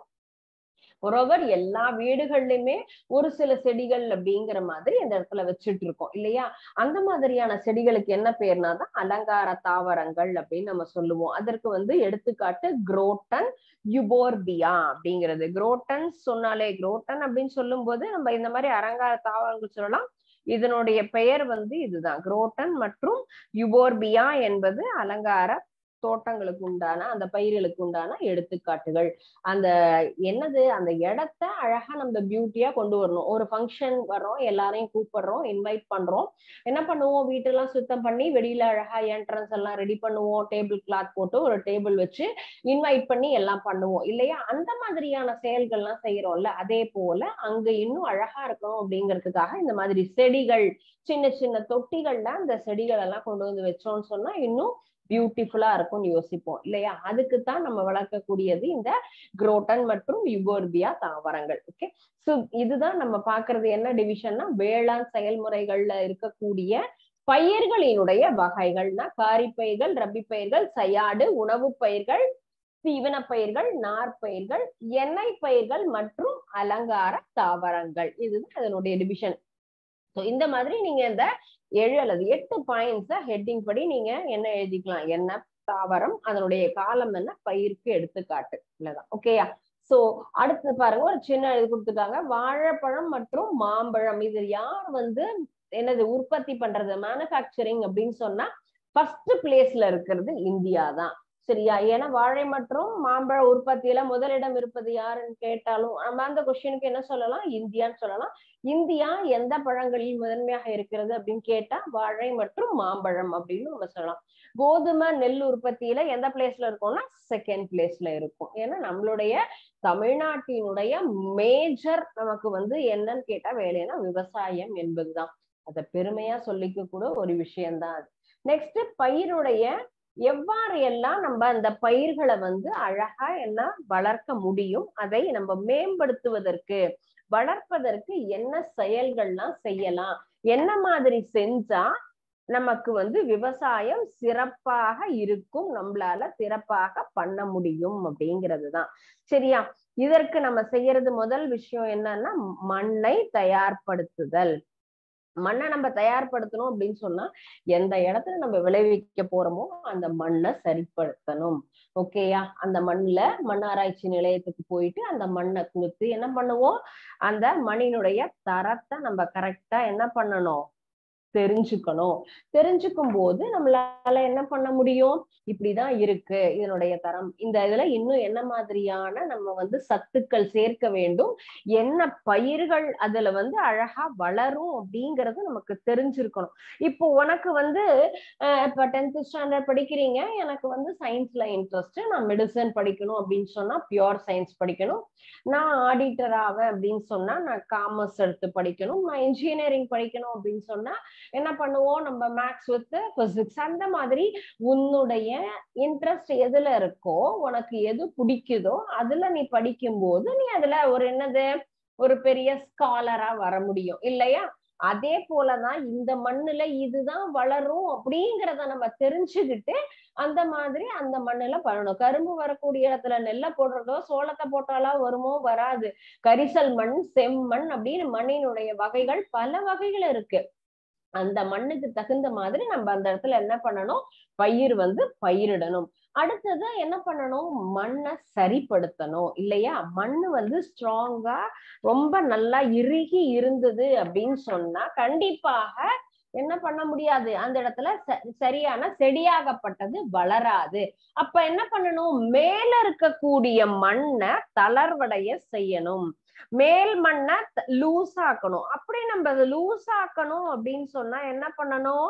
ஒருவர் எல்லா வீடுகள்லயுமே ஒரு சில செடிகள் அப்படிங்கிற மாதிரி அந்த இடத்துல வச்சுட்டு இருக்கோம் இல்லையா அந்த மாதிரியான செடிகளுக்கு என்ன பேர்னா தான் அலங்கார தாவரங்கள் அப்படின்னு நம்ம சொல்லுவோம் அதற்கு வந்து எடுத்துக்காட்டு குரோட்டன் யுபோர்பியா அப்படிங்கிறது குரோட்டன் சொன்னாலே குரோட்டன் அப்படின்னு சொல்லும் போது நம்ம இந்த மாதிரி அலங்கார தாவரங்கள் சொல்லலாம் இதனுடைய பெயர் வந்து இதுதான் குரோட்டன் மற்றும் யுபோர்பியா என்பது அலங்கார தோட்டங்களுக்கு உண்டான அந்த பயிர்களுக்கு உண்டான எடுத்துக்காட்டுகள் அந்த என்னது அந்த இடத்த அழகா நம்ம பியூட்டியா கொண்டு வரணும் ஒரு ஃபங்க்ஷன் வர்றோம் எல்லாரையும் கூப்பிடுறோம் இன்வைட் பண்றோம் என்ன பண்ணுவோம் வீட்டெல்லாம் சுத்தம் பண்ணி வெளியில அழகா என்ட்ரன்ஸ் எல்லாம் ரெடி பண்ணுவோம் டேபிள் கிளாத் போட்டு ஒரு டேபிள் வச்சு இன்வைட் பண்ணி எல்லாம் பண்ணுவோம் இல்லையா அந்த மாதிரியான செயல்கள்லாம் செய்யறோம்ல அதே போல அங்க இன்னும் அழகா இருக்கணும் அப்படிங்கிறதுக்காக இந்த மாதிரி செடிகள் சின்ன சின்ன தொட்டிகள்ல அந்த செடிகள் எல்லாம் கொண்டு வந்து வச்சோம்னு சொன்னா இன்னும் பியூட்டிஃபுல்லா இருக்கும்னு யோசிப்போம் இல்லையா அதுக்கு தான் நம்ம வளர்க்கக்கூடியது இந்த குரோட்டன் மற்றும் யுகோர்பியா தாவரங்கள் ஓகே சோ இதுதான் நம்ம பாக்குறது என்ன டிவிஷன்னா வேளாண் செயல்முறைகள்ல இருக்கக்கூடிய பயிர்களினுடைய வகைகள்னா காரிப்பயிர்கள் ரபி பயிர்கள் சயாடு உணவு பயிர்கள் தீவன பயிர்கள் நார்பயிர்கள் எண்ணெய் பயிர்கள் மற்றும் அலங்கார தாவரங்கள் இதுதான் அதனுடைய டிவிஷன் இந்த மாதிரி நீங்க இந்த ஏழு அல்லது எட்டு பாயிண்ட்ஸ ஹெட்டிங் படி நீங்க என்ன எழுதிக்கலாம் என்ன தாவரம் அதனுடைய காலம் என்ன பயிருக்கு எடுத்துக்காட்டு இல்லதான் ஓகேயா சோ அடுத்து பாருங்க ஒரு சின்ன இது கொடுத்துருக்காங்க வாழைப்பழம் மற்றும் மாம்பழம் இது யார் வந்து என்னது உற்பத்தி பண்றது மேனுஃபேக்சரிங் அப்படின்னு சொன்னா ஃபர்ஸ்ட் பிளேஸ்ல இருக்கிறது இந்தியா தான் சரியா ஏன்னா வாழை மற்றும் மாம்பழ உற்பத்தியில முதலிடம் இருப்பது யாருன்னு கேட்டாலும் நம்ம அந்த கொஸ்டினுக்கு என்ன சொல்லலாம் இந்தியான்னு சொல்லலாம் இந்தியா எந்த பழங்களில் முதன்மையாக இருக்கிறது அப்படின்னு கேட்டா வாழை மற்றும் மாம்பழம் அப்படின்னு நம்ம சொல்லலாம் கோதுமை நெல் உற்பத்தியில எந்த பிளேஸ்ல இருக்கும்னா செகண்ட் பிளேஸ்ல இருக்கும் ஏன்னா நம்மளுடைய தமிழ்நாட்டினுடைய மேஜர் நமக்கு வந்து என்னன்னு கேட்டா வேலைன்னா விவசாயம் என்பதுதான் அத பெருமையா சொல்லிக்க கூட ஒரு விஷயம்தான் அது நெக்ஸ்ட் பயிருடைய எவ்வாறு எல்லாம் நம்ம அந்த பயிர்களை வந்து அழகா என்ன வளர்க்க முடியும் அதை நம்ம மேம்படுத்துவதற்கு வளர்ப்பதற்கு என்ன செயல்கள்லாம் செய்யலாம் என்ன மாதிரி செஞ்சா நமக்கு வந்து விவசாயம் சிறப்பாக இருக்கும் நம்மளால சிறப்பாக பண்ண முடியும் அப்படிங்கிறது தான் சரியா இதற்கு நம்ம செய்யறது முதல் விஷயம் என்னன்னா மண்ணை தயார்படுத்துதல் மண்ணை நம்ம தயார்படுத்தணும் அப்படின்னு சொன்னா எந்த இடத்துல நம்ம விளைவிக்க போறோமோ அந்த மண்ணை சரிப்படுத்தணும் ஓகேயா அந்த மண்ணுல மண் ஆராய்ச்சி நிலையத்துக்கு போயிட்டு அந்த மண்ணை கொடுத்து என்ன பண்ணுவோம் அந்த மண்ணினுடைய தரத்தை நம்ம கரெக்டா என்ன பண்ணணும் தெரிஞ்சுக்கணும் தெரிஞ்சுக்கும் போது நம்மளால என்ன பண்ண முடியும் இப்படிதான் இருக்கு இதனுடைய தரம் இந்த இதுல இன்னும் என்ன மாதிரியான நம்ம வந்து சத்துக்கள் சேர்க்க வேண்டும் என்ன பயிர்கள் அதுல வந்து அழகா வளரும் அப்படிங்கறது நமக்கு தெரிஞ்சிருக்கணும் இப்போ உனக்கு வந்து இப்ப டென்த் ஸ்டாண்டர்ட் படிக்கிறீங்க எனக்கு வந்து சயின்ஸ்ல இன்ட்ரெஸ்ட் நான் மெடிசன் படிக்கணும் அப்படின்னு சொன்னா பியோர் சயின்ஸ் படிக்கணும் நான் ஆடிட்டர் ஆவேன் அப்படின்னு சொன்னா நான் காமர்ஸ் எடுத்து படிக்கணும் நான் இன்ஜினியரிங் படிக்கணும் அப்படின்னு சொன்னா என்ன பண்ணுவோம் நம்ம மேக்ஸ் வித் பிசிக்ஸ் அந்த மாதிரி உன்னுடைய இன்ட்ரெஸ்ட் எதுல இருக்கோ உனக்கு எது பிடிக்குதோ அதுல நீ படிக்கும் போது நீ அதுல ஒரு என்னது ஒரு பெரிய ஸ்காலரா வர முடியும் இல்லையா அதே போலதான் இந்த மண்ணுல இதுதான் வளரும் அப்படிங்கிறத நம்ம தெரிஞ்சுக்கிட்டு அந்த மாதிரி அந்த மண்ணுல பண்ணணும் கரும்பு வரக்கூடிய இடத்துல நெல்லை போடுறதோ சோளத்தை போட்டாலா வருமோ வராது கரிசல் மண் செம்மண் அப்படின்னு மண்ணினுடைய வகைகள் பல வகைகள் இருக்கு அந்த மண்ணுக்கு தகுந்த மாதிரி நம்ம அந்த இடத்துல என்ன பண்ணணும் பயிர் வந்து பயிரிடணும் அடுத்தது என்ன பண்ணணும் மண்ணை சரிப்படுத்தணும் இல்லையா மண்ணு வந்து ஸ்ட்ராங்கா ரொம்ப நல்லா இறுகி இருந்தது அப்படின்னு சொன்னா கண்டிப்பாக என்ன பண்ண முடியாது அந்த இடத்துல சரியான செடியாகப்பட்டது வளராது அப்ப என்ன பண்ணணும் மேல இருக்கக்கூடிய மண்ணை தளர்வடைய செய்யணும் மேல் மண்ணை லூஸ் ஆக்கணும் அப்படி நம்ம அதை லூஸ் ஆக்கணும் அப்படின்னு சொன்னா என்ன பண்ணணும்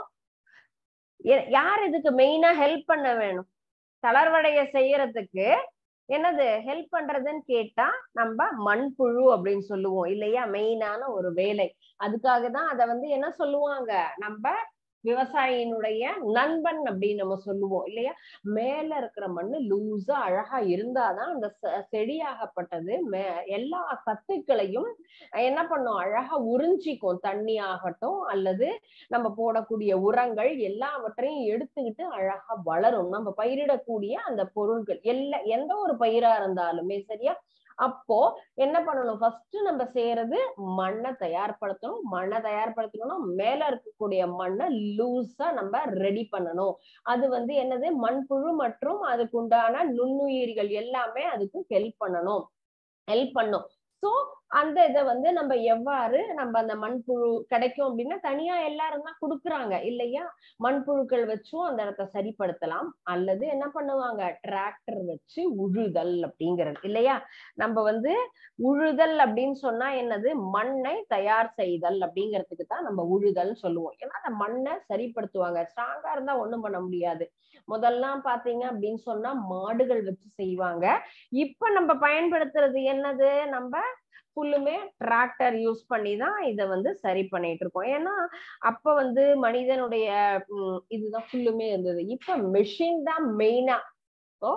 யார் இதுக்கு மெயினா ஹெல்ப் பண்ண வேணும் தளர்வடைய செய்யறதுக்கு என்னது ஹெல்ப் பண்றதுன்னு கேட்டா நம்ம மண்புழு அப்படின்னு சொல்லுவோம் இல்லையா மெயினான ஒரு வேலை அதுக்காக தான் அதை வந்து என்ன சொல்லுவாங்க நம்ம விவசாயினுடைய நண்பன் அப்படின்னு நம்ம சொல்லுவோம் இல்லையா மேல இருக்கிற மண்ணு லூஸா அழகா இருந்தாதான் அந்த செடியாகப்பட்டது மே எல்லா சத்துக்களையும் என்ன பண்ணும் அழகா உறிஞ்சிக்கும் தண்ணி ஆகட்டும் அல்லது நம்ம போடக்கூடிய உரங்கள் எல்லாவற்றையும் எடுத்துக்கிட்டு அழகா வளரும் நம்ம பயிரிடக்கூடிய அந்த பொருட்கள் எல்லா எந்த ஒரு பயிரா இருந்தாலுமே சரியா அப்போ என்ன பண்ணணும் ஃபர்ஸ்ட் நம்ம செய்யறது மண்ணை தயார்படுத்தணும் மண்ணை தயார்படுத்தணும்னா மேல இருக்கக்கூடிய மண்ணை லூஸா நம்ம ரெடி பண்ணணும் அது வந்து என்னது மண்புழு மற்றும் அதுக்கு உண்டான நுண்ணுயிரிகள் எல்லாமே அதுக்கு ஹெல்ப் பண்ணணும் ஹெல்ப் பண்ணும் சோ அந்த இதை வந்து நம்ம எவ்வாறு நம்ம அந்த மண்புழு கிடைக்கும் அப்படின்னா தனியா எல்லாரும் தான் கொடுக்குறாங்க இல்லையா மண்புழுக்கள் வச்சும் அந்த இடத்த சரிப்படுத்தலாம் அல்லது என்ன பண்ணுவாங்க டிராக்டர் வச்சு உழுதல் அப்படிங்கிறது இல்லையா நம்ம வந்து உழுதல் அப்படின்னு சொன்னா என்னது மண்ணை தயார் செய்தல் அப்படிங்கிறதுக்கு தான் நம்ம உழுதல் சொல்லுவோம் ஏன்னா அந்த மண்ணை சரிப்படுத்துவாங்க ஸ்ட்ராங்கா இருந்தா ஒண்ணும் பண்ண முடியாது முதல்லாம் பாத்தீங்க அப்படின்னு சொன்னா மாடுகள் வச்சு செய்வாங்க இப்ப நம்ம பயன்படுத்துறது என்னது நம்ம ஃபுல்லுமே டிராக்டர் யூஸ் பண்ணி தான் இதை வந்து சரி பண்ணிட்டு இருக்கோம் ஏன்னா அப்ப வந்து மனிதனுடைய இதுதான் ஃபுல்லுமே இருந்தது இப்ப மெஷின் தான் மெயினா ஓ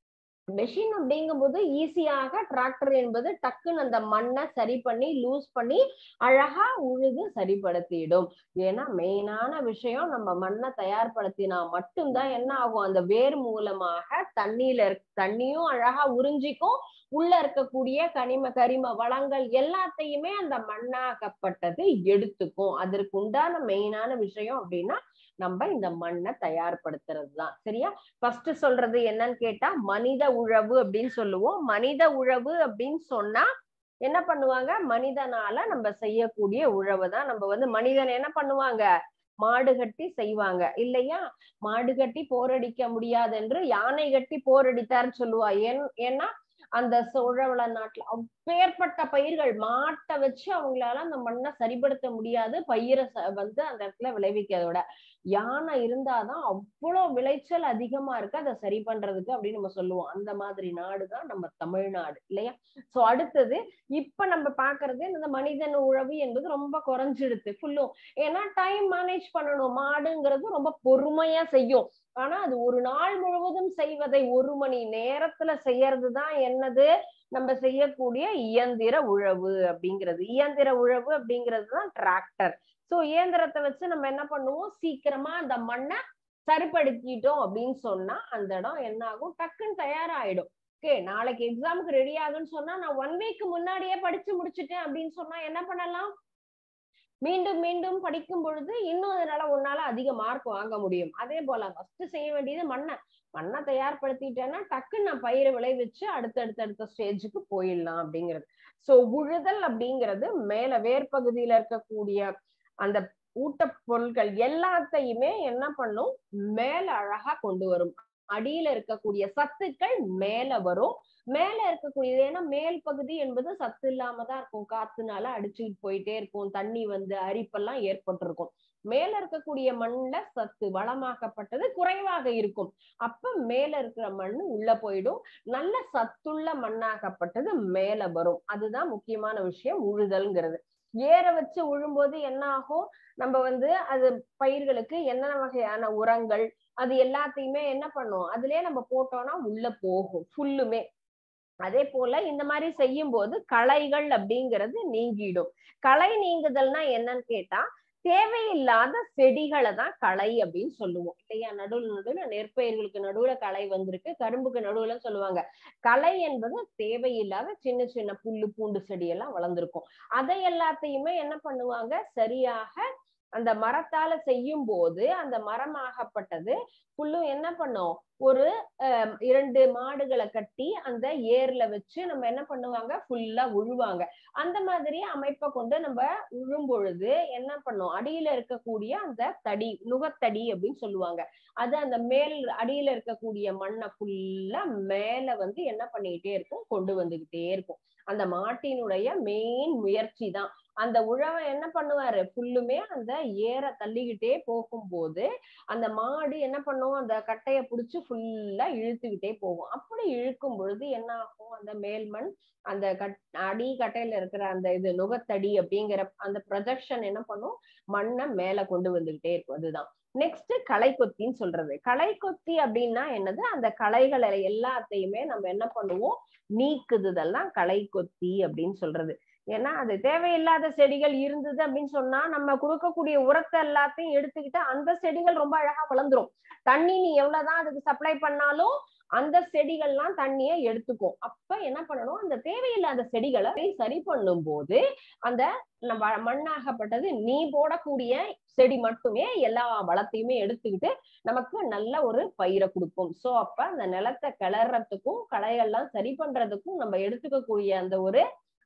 மெஷின் அப்படிங்கும் போது ஈஸியாக டிராக்டர் என்பது டக்குன்னு அந்த மண்ணை சரி பண்ணி லூஸ் பண்ணி அழகா உழுது சரிப்படுத்திடும் ஏன்னா மெயினான விஷயம் நம்ம மண்ணை தயார்படுத்தினா மட்டும்தான் என்ன ஆகும் அந்த வேர் மூலமாக தண்ணியில தண்ணியும் அழகா உறிஞ்சிக்கும் உள்ள இருக்கக்கூடிய கனிம கரிம வளங்கள் எல்லாத்தையுமே அந்த மண்ணாகப்பட்டது எடுத்துக்கும் அதற்கு உண்டான மெயினான விஷயம் அப்படின்னா நம்ம இந்த மண்ணை தயார்படுத்துறது தான் சரியா ஃபர்ஸ்ட் சொல்றது என்னன்னு கேட்டா மனித உழவு அப்படின்னு சொல்லுவோம் மனித உழவு அப்படின்னு சொன்னா என்ன பண்ணுவாங்க மனிதனால நம்ம செய்யக்கூடிய உழவு தான் நம்ம வந்து மனிதன் என்ன பண்ணுவாங்க மாடு கட்டி செய்வாங்க இல்லையா மாடு கட்டி போரடிக்க முடியாது என்று யானை கட்டி போரடித்தார்னு சொல்லுவா ஏன் ஏன்னா அந்த சோழவள நாட்டுல அப்பேற்பட்ட பயிர்கள் மாட்டை வச்சு அவங்களால அந்த மண்ணை சரிப்படுத்த முடியாது பயிரை வந்து அந்த இடத்துல விளைவிக்கிறத விட யானை இருந்தாதான் அவ்வளவு விளைச்சல் அதிகமா இருக்கு அதை சரி பண்றதுக்கு அப்படின்னு நம்ம சொல்லுவோம் அந்த மாதிரி நாடுதான் நம்ம தமிழ்நாடு இல்லையா சோ அடுத்தது இப்ப நம்ம பாக்குறது இந்த மனிதன் உழவு என்பது ரொம்ப குறைஞ்சிடுது ஃபுல்லும் ஏன்னா டைம் மேனேஜ் பண்ணணும் மாடுங்கிறது ரொம்ப பொறுமையா செய்யும் ஆனா அது ஒரு நாள் முழுவதும் செய்வதை ஒரு மணி நேரத்துல செய்யறது தான் என்னது நம்ம செய்யக்கூடிய இயந்திர உழவு அப்படிங்கிறது இயந்திர உழவு அப்படிங்கிறது தான் டிராக்டர் சோ இயந்திரத்தை வச்சு நம்ம என்ன பண்ணுவோம் சீக்கிரமா அந்த மண்ணை சரிப்படுத்திட்டோம் அப்படின்னு சொன்னா அந்த இடம் என்ன ஆகும் டக்குன்னு தயாராயிடும் ஓகே நாளைக்கு எக்ஸாமுக்கு ரெடி ஆகுன்னு சொன்னா நான் ஒன் வீக் முன்னாடியே படிச்சு முடிச்சுட்டேன் அப்படின்னு சொன்னா என்ன பண்ணலாம் மீண்டும் மீண்டும் படிக்கும் பொழுது இன்னும் அதனால உன்னால அதிக மார்க் வாங்க முடியும் அதே போல ஃபர்ஸ்ட் செய்ய வேண்டியது மண்ணை மண்ணை தயார்படுத்திட்டேன்னா டக்குன்னு நான் பயிரை விளைவிச்சு அடுத்தடுத்த அடுத்த ஸ்டேஜுக்கு போயிடலாம் அப்படிங்கிறது சோ உழுதல் அப்படிங்கிறது மேல வேர்பகுதியில இருக்கக்கூடிய அந்த ஊட்டப் பொருட்கள் எல்லாத்தையுமே என்ன பண்ணும் மேல அழகா கொண்டு வரும் அடியில இருக்கக்கூடிய சத்துக்கள் மேல வரும் மேல இருக்கக்கூடியது ஏன்னா மேல் பகுதி என்பது சத்து இல்லாம தான் இருக்கும் காத்துனால அடிச்சுட்டு போயிட்டே இருக்கும் தண்ணி வந்து அரிப்பெல்லாம் ஏற்பட்டிருக்கும் மேல இருக்கக்கூடிய மண்ணுல சத்து வளமாக்கப்பட்டது குறைவாக இருக்கும் அப்ப மேல இருக்கிற மண் உள்ள போயிடும் நல்ல சத்துள்ள மண்ணாகப்பட்டது மேல வரும் அதுதான் முக்கியமான விஷயம் உழுதல்ங்கிறது ஏற வச்சு உழும்போது என்ன ஆகும் நம்ம வந்து அது பயிர்களுக்கு என்னென்ன வகையான உரங்கள் அது எல்லாத்தையுமே என்ன பண்ணும் அதுலயே நம்ம போட்டோம்னா உள்ள போகும் ஃபுல்லுமே அதே போல இந்த மாதிரி செய்யும் போது களைகள் அப்படிங்கிறது நீங்கிடும் களை நீங்குதல்னா என்னன்னு கேட்டா தேவையில்லாத செடிகளை தான் களை அப்படின்னு சொல்லுவோம் இல்லையா நடுவில் நடுவில் நெற்பயிர்களுக்கு நடுவுல களை வந்திருக்கு கரும்புக்கு நடுவுல சொல்லுவாங்க களை என்பது தேவையில்லாத சின்ன சின்ன புல்லு பூண்டு செடி எல்லாம் வளர்ந்துருக்கும் அதை எல்லாத்தையுமே என்ன பண்ணுவாங்க சரியாக அந்த மரத்தால செய்யும் போது அந்த மரமாகப்பட்டது புல்லும் என்ன பண்ணும் ஒரு இரண்டு மாடுகளை கட்டி அந்த ஏர்ல வச்சு நம்ம என்ன பண்ணுவாங்க ஃபுல்லா உழுவாங்க அந்த மாதிரி அமைப்பை கொண்டு நம்ம உழும் பொழுது என்ன பண்ணும் அடியில இருக்கக்கூடிய அந்த தடி நுகத்தடி அப்படின்னு சொல்லுவாங்க அது அந்த மேல் அடியில இருக்கக்கூடிய மண்ணை ஃபுல்லா மேல வந்து என்ன பண்ணிக்கிட்டே இருக்கும் கொண்டு வந்துகிட்டே இருக்கும் அந்த மாட்டினுடைய மெயின் முயற்சி தான் அந்த உழவன் என்ன பண்ணுவாரு ஃபுல்லுமே அந்த ஏற தள்ளிக்கிட்டே போகும்போது அந்த மாடு என்ன பண்ணும் அந்த கட்டைய புடிச்சு ஃபுல்லா இழுத்துக்கிட்டே போகும் அப்படி இழுக்கும் பொழுது என்ன ஆகும் அந்த மேல்மண் அந்த கட் அடி கட்டையில இருக்கிற அந்த இது நுகத்தடி அப்படிங்கிற அந்த ப்ரொஜெக்ஷன் என்ன பண்ணும் மண்ணை மேல கொண்டு வந்துகிட்டே இருக்கும் அதுதான் நெக்ஸ்ட் களைக்கொத்தின்னு சொல்றது களைக்கொத்தி அப்படின்னா என்னது அந்த களைகளை எல்லாத்தையுமே நம்ம என்ன பண்ணுவோம் நீக்குதுதெல்லாம் களைக்கொத்தி அப்படின்னு சொல்றது ஏன்னா அது தேவையில்லாத செடிகள் இருந்தது அப்படின்னு சொன்னா நம்ம கொடுக்கக்கூடிய உரத்தை எல்லாத்தையும் எடுத்துக்கிட்டு அந்த செடிகள் ரொம்ப அழகா வளர்ந்துரும் தண்ணி நீ எவ்வளவுதான் அதுக்கு சப்ளை பண்ணாலும் அந்த செடிகள்லாம் தண்ணியை எடுத்துக்கும் அப்ப என்ன பண்ணணும் அந்த தேவையில்லாத செடிகளை சரி பண்ணும் போது அந்த நம்ம மண்ணாகப்பட்டது நீ போடக்கூடிய செடி மட்டுமே எல்லா வளத்தையுமே எடுத்துக்கிட்டு நமக்கு நல்ல ஒரு பயிரை கொடுக்கும் சோ அப்ப அந்த நிலத்தை கிளறதுக்கும் களையெல்லாம் சரி பண்றதுக்கும் நம்ம எடுத்துக்கக்கூடிய அந்த ஒரு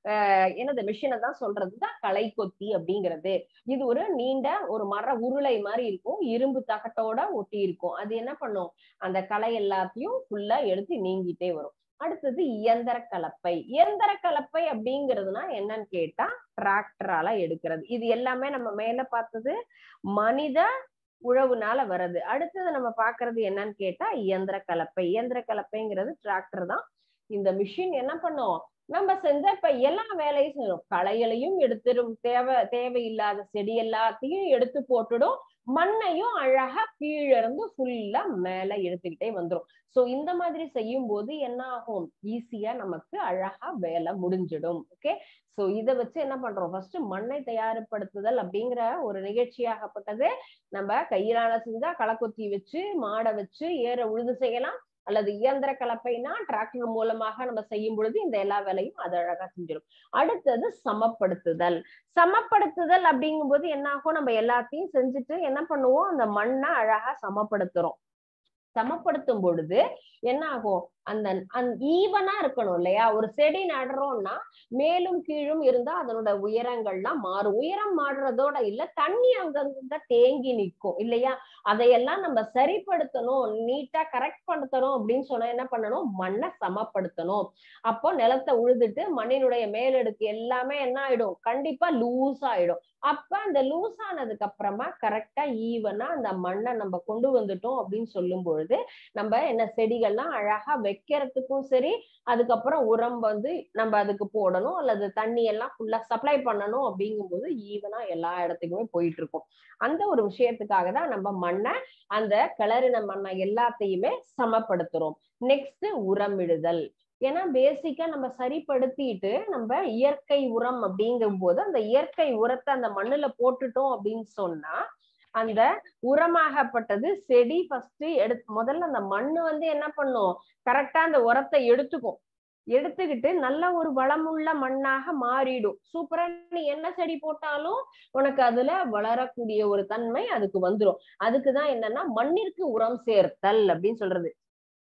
என்னது மிஷினை தான் சொல்றதுதான் களை கொத்தி அப்படிங்கிறது இது ஒரு நீண்ட ஒரு மர உருளை மாதிரி இருக்கும் இரும்பு தகட்டோட ஒட்டி இருக்கும் அது என்ன பண்ணும் அந்த களை எல்லாத்தையும் ஃபுல்லா எடுத்து நீங்கிட்டே வரும் அடுத்தது இயந்திர கலப்பை இயந்திர கலப்பை அப்படிங்கிறதுனா என்னன்னு கேட்டா டிராக்டரால எடுக்கிறது இது எல்லாமே நம்ம மேல பார்த்தது மனித உழவுனால வர்றது அடுத்தது நம்ம பாக்குறது என்னன்னு கேட்டா இயந்திர கலப்பை இயந்திர கலப்பைங்கிறது டிராக்டர் தான் இந்த மிஷின் என்ன பண்ணும் நம்ம செஞ்ச இப்ப எல்லா வேலையும் செய்யணும் களைகளையும் எடுத்துடும் தேவை தேவையில்லாத செடி எல்லாத்தையும் எடுத்து போட்டுடும் மண்ணையும் அழகா கீழே இருந்து ஃபுல்லா மேல எடுத்துக்கிட்டே வந்துடும் சோ இந்த மாதிரி செய்யும் போது என்ன ஆகும் ஈஸியா நமக்கு அழகா வேலை முடிஞ்சிடும் ஓகே சோ இதை வச்சு என்ன பண்றோம் ஃபர்ஸ்ட் மண்ணை தயார்படுத்துதல் அப்படிங்கிற ஒரு நிகழ்ச்சியாகப்பட்டது நம்ம கையிலான செஞ்சா களக்கொத்தி வச்சு மாடை வச்சு ஏற உழுது செய்யலாம் அல்லது இயந்திர கலப்பைனா டிராக்டர் மூலமாக நம்ம செய்யும் பொழுது இந்த எல்லா வேலையும் அது அழகா செஞ்சிடும் அடுத்தது சமப்படுத்துதல் சமப்படுத்துதல் அப்படிங்கும்போது என்ன ஆகும் நம்ம எல்லாத்தையும் செஞ்சுட்டு என்ன பண்ணுவோம் அந்த மண்ணை அழகா சமப்படுத்துறோம் சமப்படுத்தும் பொழுது என்ன ஆகும் அந்த ஈவனா இருக்கணும் இல்லையா ஒரு செடி நடுறோம்னா மேலும் கீழும் இருந்தா அதனோட உயரங்கள்லாம் மாறும் உயரம் மாறுறதோட இல்ல தண்ணி அங்கங்க தேங்கி நிற்கும் இல்லையா அதையெல்லாம் நம்ம சரிப்படுத்தணும் நீட்டா கரெக்ட் படுத்தணும் அப்படின்னு சொன்னா என்ன பண்ணணும் மண்ணை சமப்படுத்தணும் அப்போ நிலத்தை உழுதுட்டு மண்ணினுடைய மேலடுக்கு எல்லாமே என்ன ஆயிடும் கண்டிப்பா லூஸ் ஆயிடும் அப்ப அந்த லூஸ் ஆனதுக்கு அப்புறமா கரெக்டா ஈவனா அந்த மண்ணை நம்ம கொண்டு வந்துட்டோம் அப்படின்னு சொல்லும் பொழுது நம்ம என்ன செடிகள்லாம் அழகா வைக்கிறதுக்கும் சரி அதுக்கப்புறம் உரம் வந்து நம்ம அதுக்கு போடணும் அல்லது தண்ணி எல்லாம் ஃபுல்லா சப்ளை பண்ணணும் அப்படிங்கும்போது ஈவனா எல்லா இடத்துக்குமே போயிட்டு இருக்கும் அந்த ஒரு விஷயத்துக்காக தான் நம்ம மண்ணை அந்த கிளறின மண்ணை எல்லாத்தையுமே சமப்படுத்துறோம் நெக்ஸ்ட் உரமிடுதல் ஏன்னா பேசிக்கா நம்ம சரிப்படுத்திட்டு நம்ம இயற்கை உரம் அப்படிங்கும் போது அந்த இயற்கை உரத்தை அந்த மண்ணுல போட்டுட்டோம் அப்படின்னு சொன்னா அந்த உரமாகப்பட்டது செடி ஃபர்ஸ்ட் எடு முதல்ல அந்த மண்ணு வந்து என்ன பண்ணும் கரெக்டா அந்த உரத்தை எடுத்துக்கும் எடுத்துக்கிட்டு நல்ல ஒரு வளமுள்ள மண்ணாக மாறிடும் சூப்பரா நீ என்ன செடி போட்டாலும் உனக்கு அதுல வளரக்கூடிய ஒரு தன்மை அதுக்கு வந்துடும் அதுக்குதான் என்னன்னா மண்ணிற்கு உரம் சேர்த்தல் அப்படின்னு சொல்றது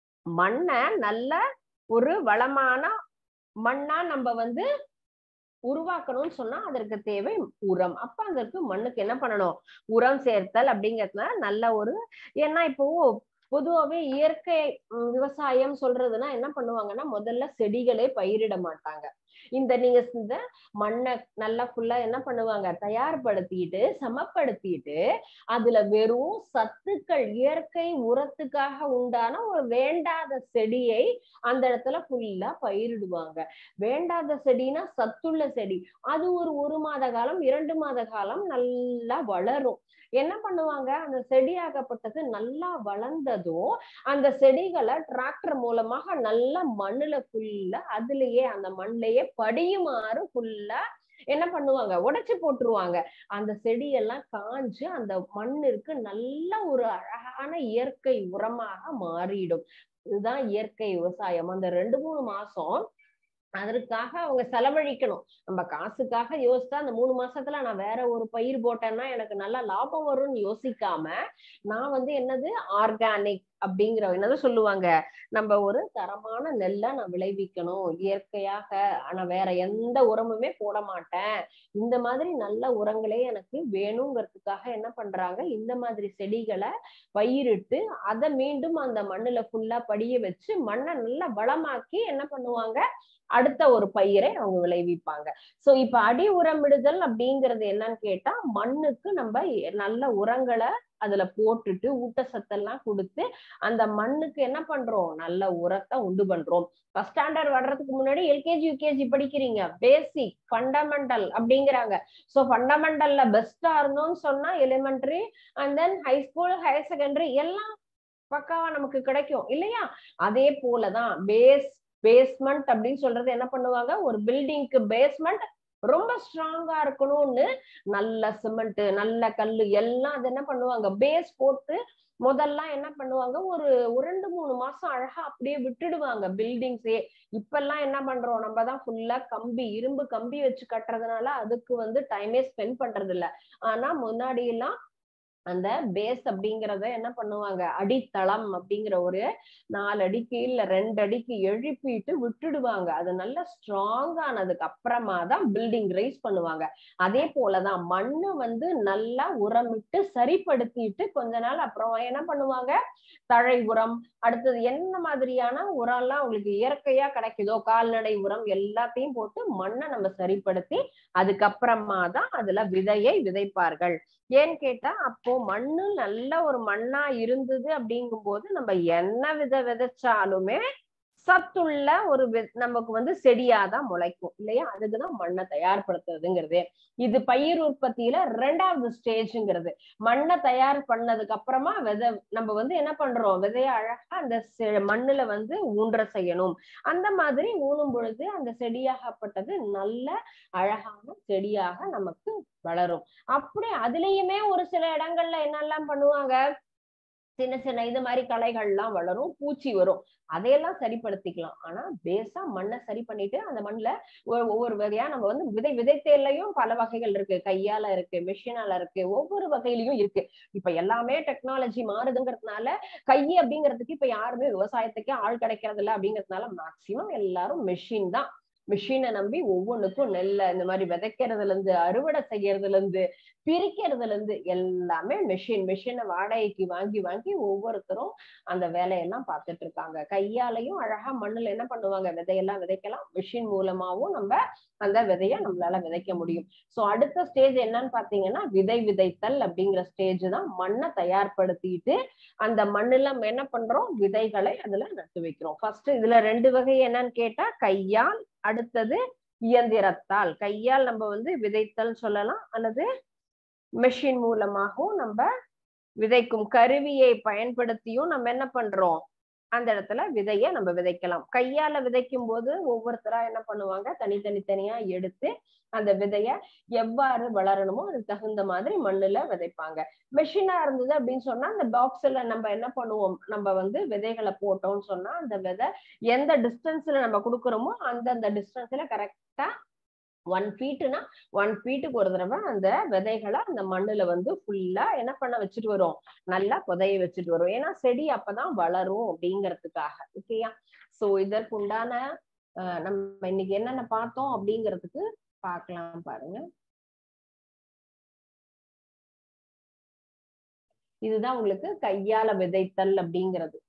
மண்ணை நல்ல ஒரு வளமான மண்ணா நம்ம வந்து உருவாக்கணும்னு சொன்னா அதற்கு தேவை உரம் அப்ப அதற்கு மண்ணுக்கு என்ன பண்ணணும் உரம் சேர்த்தல் அப்படிங்கிறதுனால நல்ல ஒரு ஏன்னா இப்போ பொதுவாவே இயற்கை விவசாயம் சொல்றதுன்னா என்ன பண்ணுவாங்கன்னா முதல்ல செடிகளே பயிரிட மாட்டாங்க இந்த நீங்க இந்த மண்ணை நல்லா ஃபுல்லா என்ன பண்ணுவாங்க தயார்படுத்திட்டு சமப்படுத்திட்டு அதுல வெறும் சத்துக்கள் இயற்கை உரத்துக்காக உண்டான ஒரு வேண்டாத செடியை அந்த இடத்துல ஃபுல்லா பயிரிடுவாங்க வேண்டாத செடினா சத்துள்ள செடி அது ஒரு ஒரு மாத காலம் இரண்டு மாத காலம் நல்லா வளரும் என்ன பண்ணுவாங்க அந்த செடியாகப்பட்டது நல்லா வளர்ந்ததும் அந்த செடிகளை டிராக்டர் மூலமாக நல்லா மண்ணுல ஃபுல்லா அதுலயே அந்த மண்ணிலேயே படியுமாறு ஃபுல்லா என்ன பண்ணுவாங்க உடைச்சு போட்டுருவாங்க அந்த செடியெல்லாம் காஞ்சு அந்த மண்ணிற்கு நல்ல ஒரு அழகான இயற்கை உரமாக மாறிடும் இதுதான் இயற்கை விவசாயம் அந்த ரெண்டு மூணு மாசம் அதற்காக அவங்க செலவழிக்கணும் நம்ம காசுக்காக யோசிச்சா அந்த மூணு மாசத்துல நான் வேற ஒரு பயிர் போட்டேன்னா எனக்கு நல்ல லாபம் வரும்னு யோசிக்காம நான் வந்து என்னது ஆர்கானிக் அப்படிங்கிற என்னது சொல்லுவாங்க நம்ம ஒரு தரமான நெல்லை நான் விளைவிக்கணும் இயற்கையாக ஆனா வேற எந்த உரமுமே போட மாட்டேன் இந்த மாதிரி நல்ல உரங்களே எனக்கு வேணுங்கிறதுக்காக என்ன பண்றாங்க இந்த மாதிரி செடிகளை பயிரிட்டு அதை மீண்டும் அந்த மண்ணுல ஃபுல்லா படிய வச்சு மண்ணை நல்லா வளமாக்கி என்ன பண்ணுவாங்க அடுத்த ஒரு பயிரை அவங்க விளைவிப்பாங்க சோ இப்ப அடி உரமிடுதல் அப்படிங்கிறது என்னன்னு கேட்டா மண்ணுக்கு நம்ம நல்ல உரங்களை அதுல போட்டுட்டு ஊட்டச்சத்தெல்லாம் கொடுத்து அந்த மண்ணுக்கு என்ன பண்றோம் நல்ல உரத்தை உண்டு பண்றோம் ஃபர்ஸ்ட் ஸ்டாண்டர்ட் வர்றதுக்கு முன்னாடி எல்கேஜி யூகேஜி படிக்கிறீங்க பேசிக் ஃபண்டமெண்டல் அப்படிங்கிறாங்க சோ ஃபண்டமெண்டல்ல பெஸ்டா இருந்தோம்னு சொன்னா elementary and then high school higher secondary எல்லாம் பக்காவா நமக்கு கிடைக்கும் இல்லையா அதே போலதான் பேஸ் பேஸ்மெண்ட் அப்படின்னு சொல்றது என்ன பண்ணுவாங்க ஒரு பில்டிங்க்கு பேஸ்மெண்ட் ரொம்ப ஸ்ட்ராங்கா இருக்கணும்னு நல்ல சிமெண்ட் நல்ல கல்லு எல்லாம் அது என்ன பண்ணுவாங்க பேஸ் போட்டு முதல்ல என்ன பண்ணுவாங்க ஒரு ஒரு ரெண்டு மூணு மாசம் அழகா அப்படியே விட்டுடுவாங்க பில்டிங்ஸே இப்பெல்லாம் என்ன பண்றோம் நம்ம தான் ஃபுல்லா கம்பி இரும்பு கம்பி வச்சு கட்டுறதுனால அதுக்கு வந்து டைமே ஸ்பெண்ட் பண்றது இல்ல ஆனா முன்னாடி எல்லாம் அந்த பேஸ் அப்படிங்கறத என்ன பண்ணுவாங்க அடித்தளம் அப்படிங்கிற ஒரு நாலு அடிக்கு இல்ல ரெண்டு அடிக்கு எழுப்பிட்டு விட்டுடுவாங்க அது நல்லா ஸ்ட்ராங் ஆனதுக்கு அப்புறமா தான் பில்டிங் ரைஸ் பண்ணுவாங்க அதே போலதான் மண்ணு வந்து நல்லா உரமிட்டு சரிப்படுத்திட்டு கொஞ்ச நாள் அப்புறம் என்ன பண்ணுவாங்க தழை உரம் அடுத்தது என்ன மாதிரியான உரம் எல்லாம் உங்களுக்கு இயற்கையா கிடைக்குதோ கால்நடை உரம் எல்லாத்தையும் போட்டு மண்ணை நம்ம சரிப்படுத்தி அதுக்கப்புறமா தான் அதுல விதையை விதைப்பார்கள் ஏன்னு கேட்டா அப்போ மண்ணு நல்ல ஒரு மண்ணா இருந்தது அப்படிங்கும் போது நம்ம என்ன விதை விதைச்சாலுமே சத்துள்ள ஒரு நமக்கு வந்து செடியாதான் முளைக்கும் இல்லையா அதுக்குதான் மண்ணை தயார்படுத்துறதுங்கிறது இது பயிர் உற்பத்தியில ரெண்டாவது ஸ்டேஜ்ங்கிறது மண்ணை தயார் பண்ணதுக்கு அப்புறமா விதை நம்ம வந்து என்ன பண்றோம் விதைய அழகா அந்த மண்ணுல வந்து ஊன்ற செய்யணும் அந்த மாதிரி ஊனும் பொழுது அந்த செடியாகப்பட்டது நல்ல அழகான செடியாக நமக்கு வளரும் அப்படி அதுலயுமே ஒரு சில இடங்கள்ல என்னெல்லாம் பண்ணுவாங்க சின்ன சின்ன இது மாதிரி களைகள்லாம் வளரும் பூச்சி வரும் அதையெல்லாம் சரிப்படுத்திக்கலாம் ஆனா பேஸா மண்ணை சரி பண்ணிட்டு அந்த மண்ணுல ஒவ்வொரு வகையா நம்ம வந்து விதை விதைத்தேர்லயும் பல வகைகள் இருக்கு கையால இருக்கு மிஷினால இருக்கு ஒவ்வொரு வகையிலயும் இருக்கு இப்ப எல்லாமே டெக்னாலஜி மாறுதுங்கிறதுனால கை அப்படிங்கிறதுக்கு இப்ப யாருமே விவசாயத்துக்கே ஆள் கிடைக்கிறது இல்லை அப்படிங்கிறதுனால மேக்சிமம் எல்லாரும் மிஷின் தான் மிஷினை நம்பி ஒவ்வொன்றுக்கும் நெல்லை இந்த மாதிரி விதைக்கிறதுல இருந்து அறுவடை செய்யறதுல இருந்து பிரிக்கிறதுல இருந்து எல்லாமே மிஷின் மிஷினை வாடகைக்கு வாங்கி வாங்கி ஒவ்வொருத்தரும் அந்த வேலையெல்லாம் பார்த்துட்டு இருக்காங்க கையாலையும் அழகா மண்ணுல என்ன பண்ணுவாங்க விதையெல்லாம் விதைக்கலாம் மிஷின் மூலமாவும் நம்ம அந்த விதைய நம்மளால விதைக்க முடியும் சோ அடுத்த ஸ்டேஜ் என்னன்னு பாத்தீங்கன்னா விதை விதைத்தல் அப்படிங்கிற ஸ்டேஜ் தான் மண்ணை தயார்படுத்திட்டு அந்த மண்ணுல நம்ம என்ன பண்றோம் விதைகளை அதுல நட்டு வைக்கிறோம் ஃபர்ஸ்ட் இதுல ரெண்டு வகை என்னன்னு கேட்டா கையால் அடுத்தது இயந்திரத்தால் கையால் நம்ம வந்து விதைத்தல் சொல்லலாம் அல்லது மெஷின் மூலமாகவும் நம்ம விதைக்கும் கருவியை பயன்படுத்தியும் நம்ம என்ன பண்றோம் அந்த இடத்துல விதைய நம்ம விதைக்கலாம் கையால விதைக்கும் போது ஒவ்வொருத்தரா என்ன பண்ணுவாங்க தனித்தனி தனியா எடுத்து அந்த விதைய எவ்வாறு வளரணுமோ அதுக்கு தகுந்த மாதிரி மண்ணுல விதைப்பாங்க மெஷினா இருந்தது அப்படின்னு சொன்னா அந்த பாக்ஸ்ல நம்ம என்ன பண்ணுவோம் நம்ம வந்து விதைகளை போட்டோம்னு சொன்னா அந்த விதை எந்த டிஸ்டன்ஸ்ல நம்ம கொடுக்குறோமோ அந்தந்த டிஸ்டன்ஸ்ல கரெக்டா ஒன் ஃபீட்டுனா ஒன் ஃபீட்டுக்கு ஒரு தடவை அந்த விதைகளை அந்த மண்ணுல வந்து ஃபுல்லா என்ன பண்ண வச்சுட்டு வரும் நல்லா புதைய வச்சுட்டு வரும் ஏன்னா செடி அப்பதான் வளரும் அப்படிங்கிறதுக்காக ஓகேயா சோ இதற்கு உண்டான நம்ம இன்னைக்கு என்னென்ன பார்த்தோம் அப்படிங்கிறதுக்கு பார்க்கலாம் பாருங்க இதுதான் உங்களுக்கு கையால விதைத்தல் அப்படிங்கிறது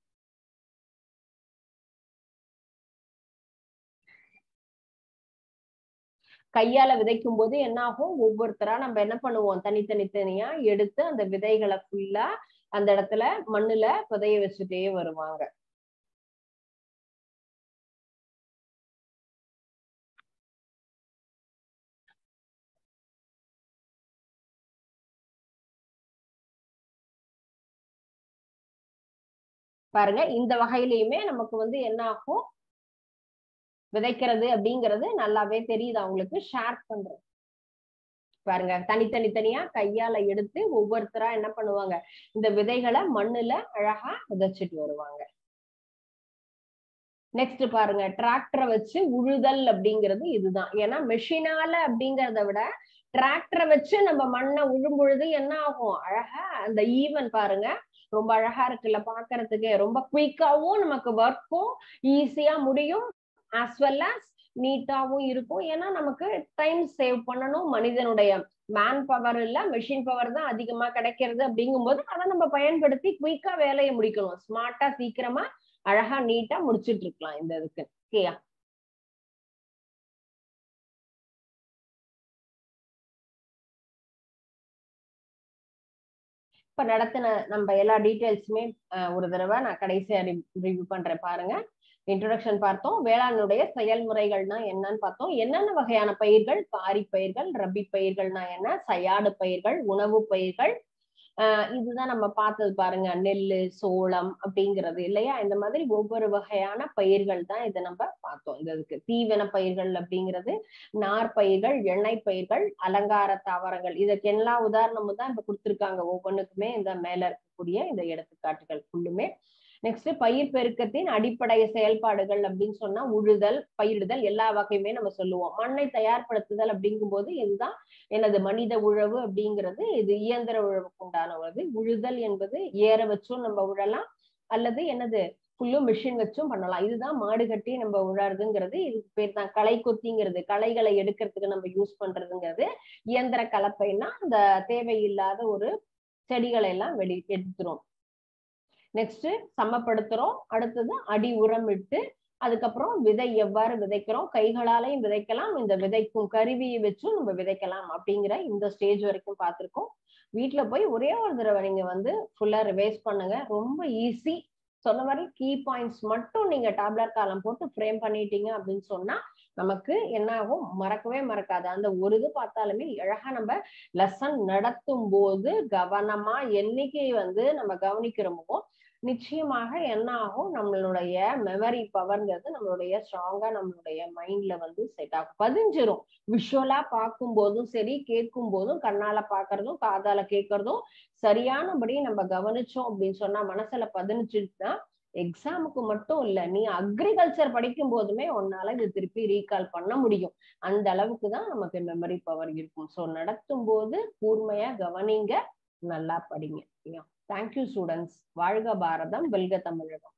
கையால விதைக்கும் போது என்ன ஆகும் ஒவ்வொருத்தரா நம்ம என்ன பண்ணுவோம் தனித்தனி தனியா எடுத்து அந்த விதைகளை ஃபுல்லா அந்த இடத்துல மண்ணுல புதைய வச்சுட்டே வருவாங்க பாருங்க இந்த வகையிலயுமே நமக்கு வந்து என்ன ஆகும் விதைக்கிறது அப்படிங்கிறது நல்லாவே தெரியுது அவங்களுக்கு ஷேர் பண்றோம் பாருங்க தனித்தனி தனியா கையால எடுத்து ஒவ்வொருத்தரா என்ன பண்ணுவாங்க இந்த விதைகளை மண்ணுல அழகா விதைச்சிட்டு வருவாங்க நெக்ஸ்ட் பாருங்க டிராக்டரை வச்சு உழுதல் அப்படிங்கிறது இதுதான் ஏன்னா மெஷினால அப்படிங்கறத விட டிராக்டரை வச்சு நம்ம மண்ணை உழும்பொழுது என்ன ஆகும் அழகா அந்த ஈவன் பாருங்க ரொம்ப அழகா இருக்குல்ல பாக்குறதுக்கு ரொம்ப குயிக்காவும் நமக்கு ஒர்க்கும் ஈஸியா முடியும் ஆஸ் வெல் அஸ் நீட்டாவும் இருக்கும் ஏன்னா நமக்கு டைம் சேவ் பண்ணணும் மனிதனுடைய மேன் பவர் இல்ல மெஷின் பவர் தான் அதிகமா கிடைக்கிறது அப்படிங்கும்போது அதை நம்ம பயன்படுத்தி குயிக்கா வேலையை முடிக்கணும் ஸ்மார்ட்டா சீக்கிரமா அழகா நீட்டா முடிச்சிட்டு இருக்கலாம் இந்த இதுக்கு ஓகேயா இப்ப நடத்தின நம்ம எல்லா டீட்டெயில்ஸுமே ஒரு தடவை நான் கடைசியா ரிவ்யூ பண்றேன் பாருங்க இன்ட்ரோடக்ஷன் பார்த்தோம் வேளாண்மையுடைய செயல்முறைகள்னா என்னன்னு பார்த்தோம் என்னென்ன வகையான பயிர்கள் காரி பயிர்கள் ரபி பயிர்கள்னா என்ன சயாடு பயிர்கள் உணவு பயிர்கள் ஆஹ் இதுதான் நம்ம பார்த்தது பாருங்க நெல்லு சோளம் அப்படிங்கிறது இல்லையா இந்த மாதிரி ஒவ்வொரு வகையான பயிர்கள் தான் இதை நம்ம பார்த்தோம் இந்த இதுக்கு தீவன பயிர்கள் அப்படிங்கிறது நார் பயிர்கள் எண்ணெய் பயிர்கள் அலங்கார தாவரங்கள் இதுக்கு எல்லா உதாரணமும் தான் இப்ப கொடுத்துருக்காங்க ஒவ்வொன்றுக்குமே இந்த மேல இருக்கக்கூடிய இந்த எடுத்துக்காட்டுகள் ஃபுல்லுமே நெக்ஸ்ட் பயிர் பெருக்கத்தின் அடிப்படை செயல்பாடுகள் அப்படின்னு சொன்னா உழுதல் பயிரிடுதல் எல்லா வகையுமே நம்ம சொல்லுவோம் மண்ணை தயார்படுத்துதல் அப்படிங்கும் போது இதுதான் எனது மனித உழவு அப்படிங்கிறது இது இயந்திர உழவுக்கு உண்டான உழவு உழுதல் என்பது ஏற வச்சும் நம்ம உழலாம் அல்லது என்னது புல்லும் மிஷின் வச்சும் பண்ணலாம் இதுதான் மாடு கட்டி நம்ம உழறதுங்கிறது இதுக்கு பேர் தான் களை கொத்திங்கிறது களைகளை எடுக்கிறதுக்கு நம்ம யூஸ் பண்றதுங்கிறது இயந்திர கலப்பைன்னா அந்த தேவையில்லாத ஒரு செடிகளை எல்லாம் வெளி எடுத்துரும் நெக்ஸ்ட் சமப்படுத்துறோம் அடுத்தது அடி உரம் இட்டு அதுக்கப்புறம் விதை எவ்வாறு விதைக்கிறோம் கைகளாலையும் விதைக்கலாம் இந்த விதைக்கும் கருவியை வச்சும் நம்ம விதைக்கலாம் அப்படிங்கிற இந்த ஸ்டேஜ் வரைக்கும் பார்த்திருக்கோம் வீட்டுல போய் ஒரே ஒரு தடவை நீங்க வந்து ஃபுல்லா ரிவைஸ் பண்ணுங்க ரொம்ப ஈஸி சொன்ன மாதிரி கீ பாயிண்ட்ஸ் மட்டும் நீங்க டேப்லெட் காலம் போட்டு ஃப்ரேம் பண்ணிட்டீங்க அப்படின்னு சொன்னா நமக்கு என்ன ஆகும் மறக்கவே மறக்காது அந்த ஒரு இது பார்த்தாலுமே அழகா நம்ம லெசன் நடத்தும் போது கவனமா என்னைக்கு வந்து நம்ம கவனிக்கிறோமோ நிச்சயமாக என்ன ஆகும் நம்மளுடைய மெமரி பவர்ங்கிறது நம்மளுடைய ஸ்ட்ராங்கா நம்மளுடைய மைண்ட்ல வந்து செட் ஆகும் பதிஞ்சிரும் விஷுவலா பார்க்கும் போதும் சரி கேட்கும் போதும் கண்ணால பாக்குறதும் காதால கேட்கறதும் சரியானபடி நம்ம கவனிச்சோம் அப்படின்னு சொன்னா மனசுல பதினிச்சுன்னா எக்ஸாமுக்கு மட்டும் இல்ல நீ அக்ரிகல்ச்சர் படிக்கும் போதுமே உன்னால இது திருப்பி ரீகால் பண்ண முடியும் அந்த அளவுக்கு தான் நமக்கு மெமரி பவர் இருக்கும் ஸோ நடத்தும் போது கூர்மையா கவனிங்க நல்லா படிங்க தேங்க்யூ ஸ்டூடெண்ட்ஸ் வாழ்க பாரதம் வெல்க தமிழகம்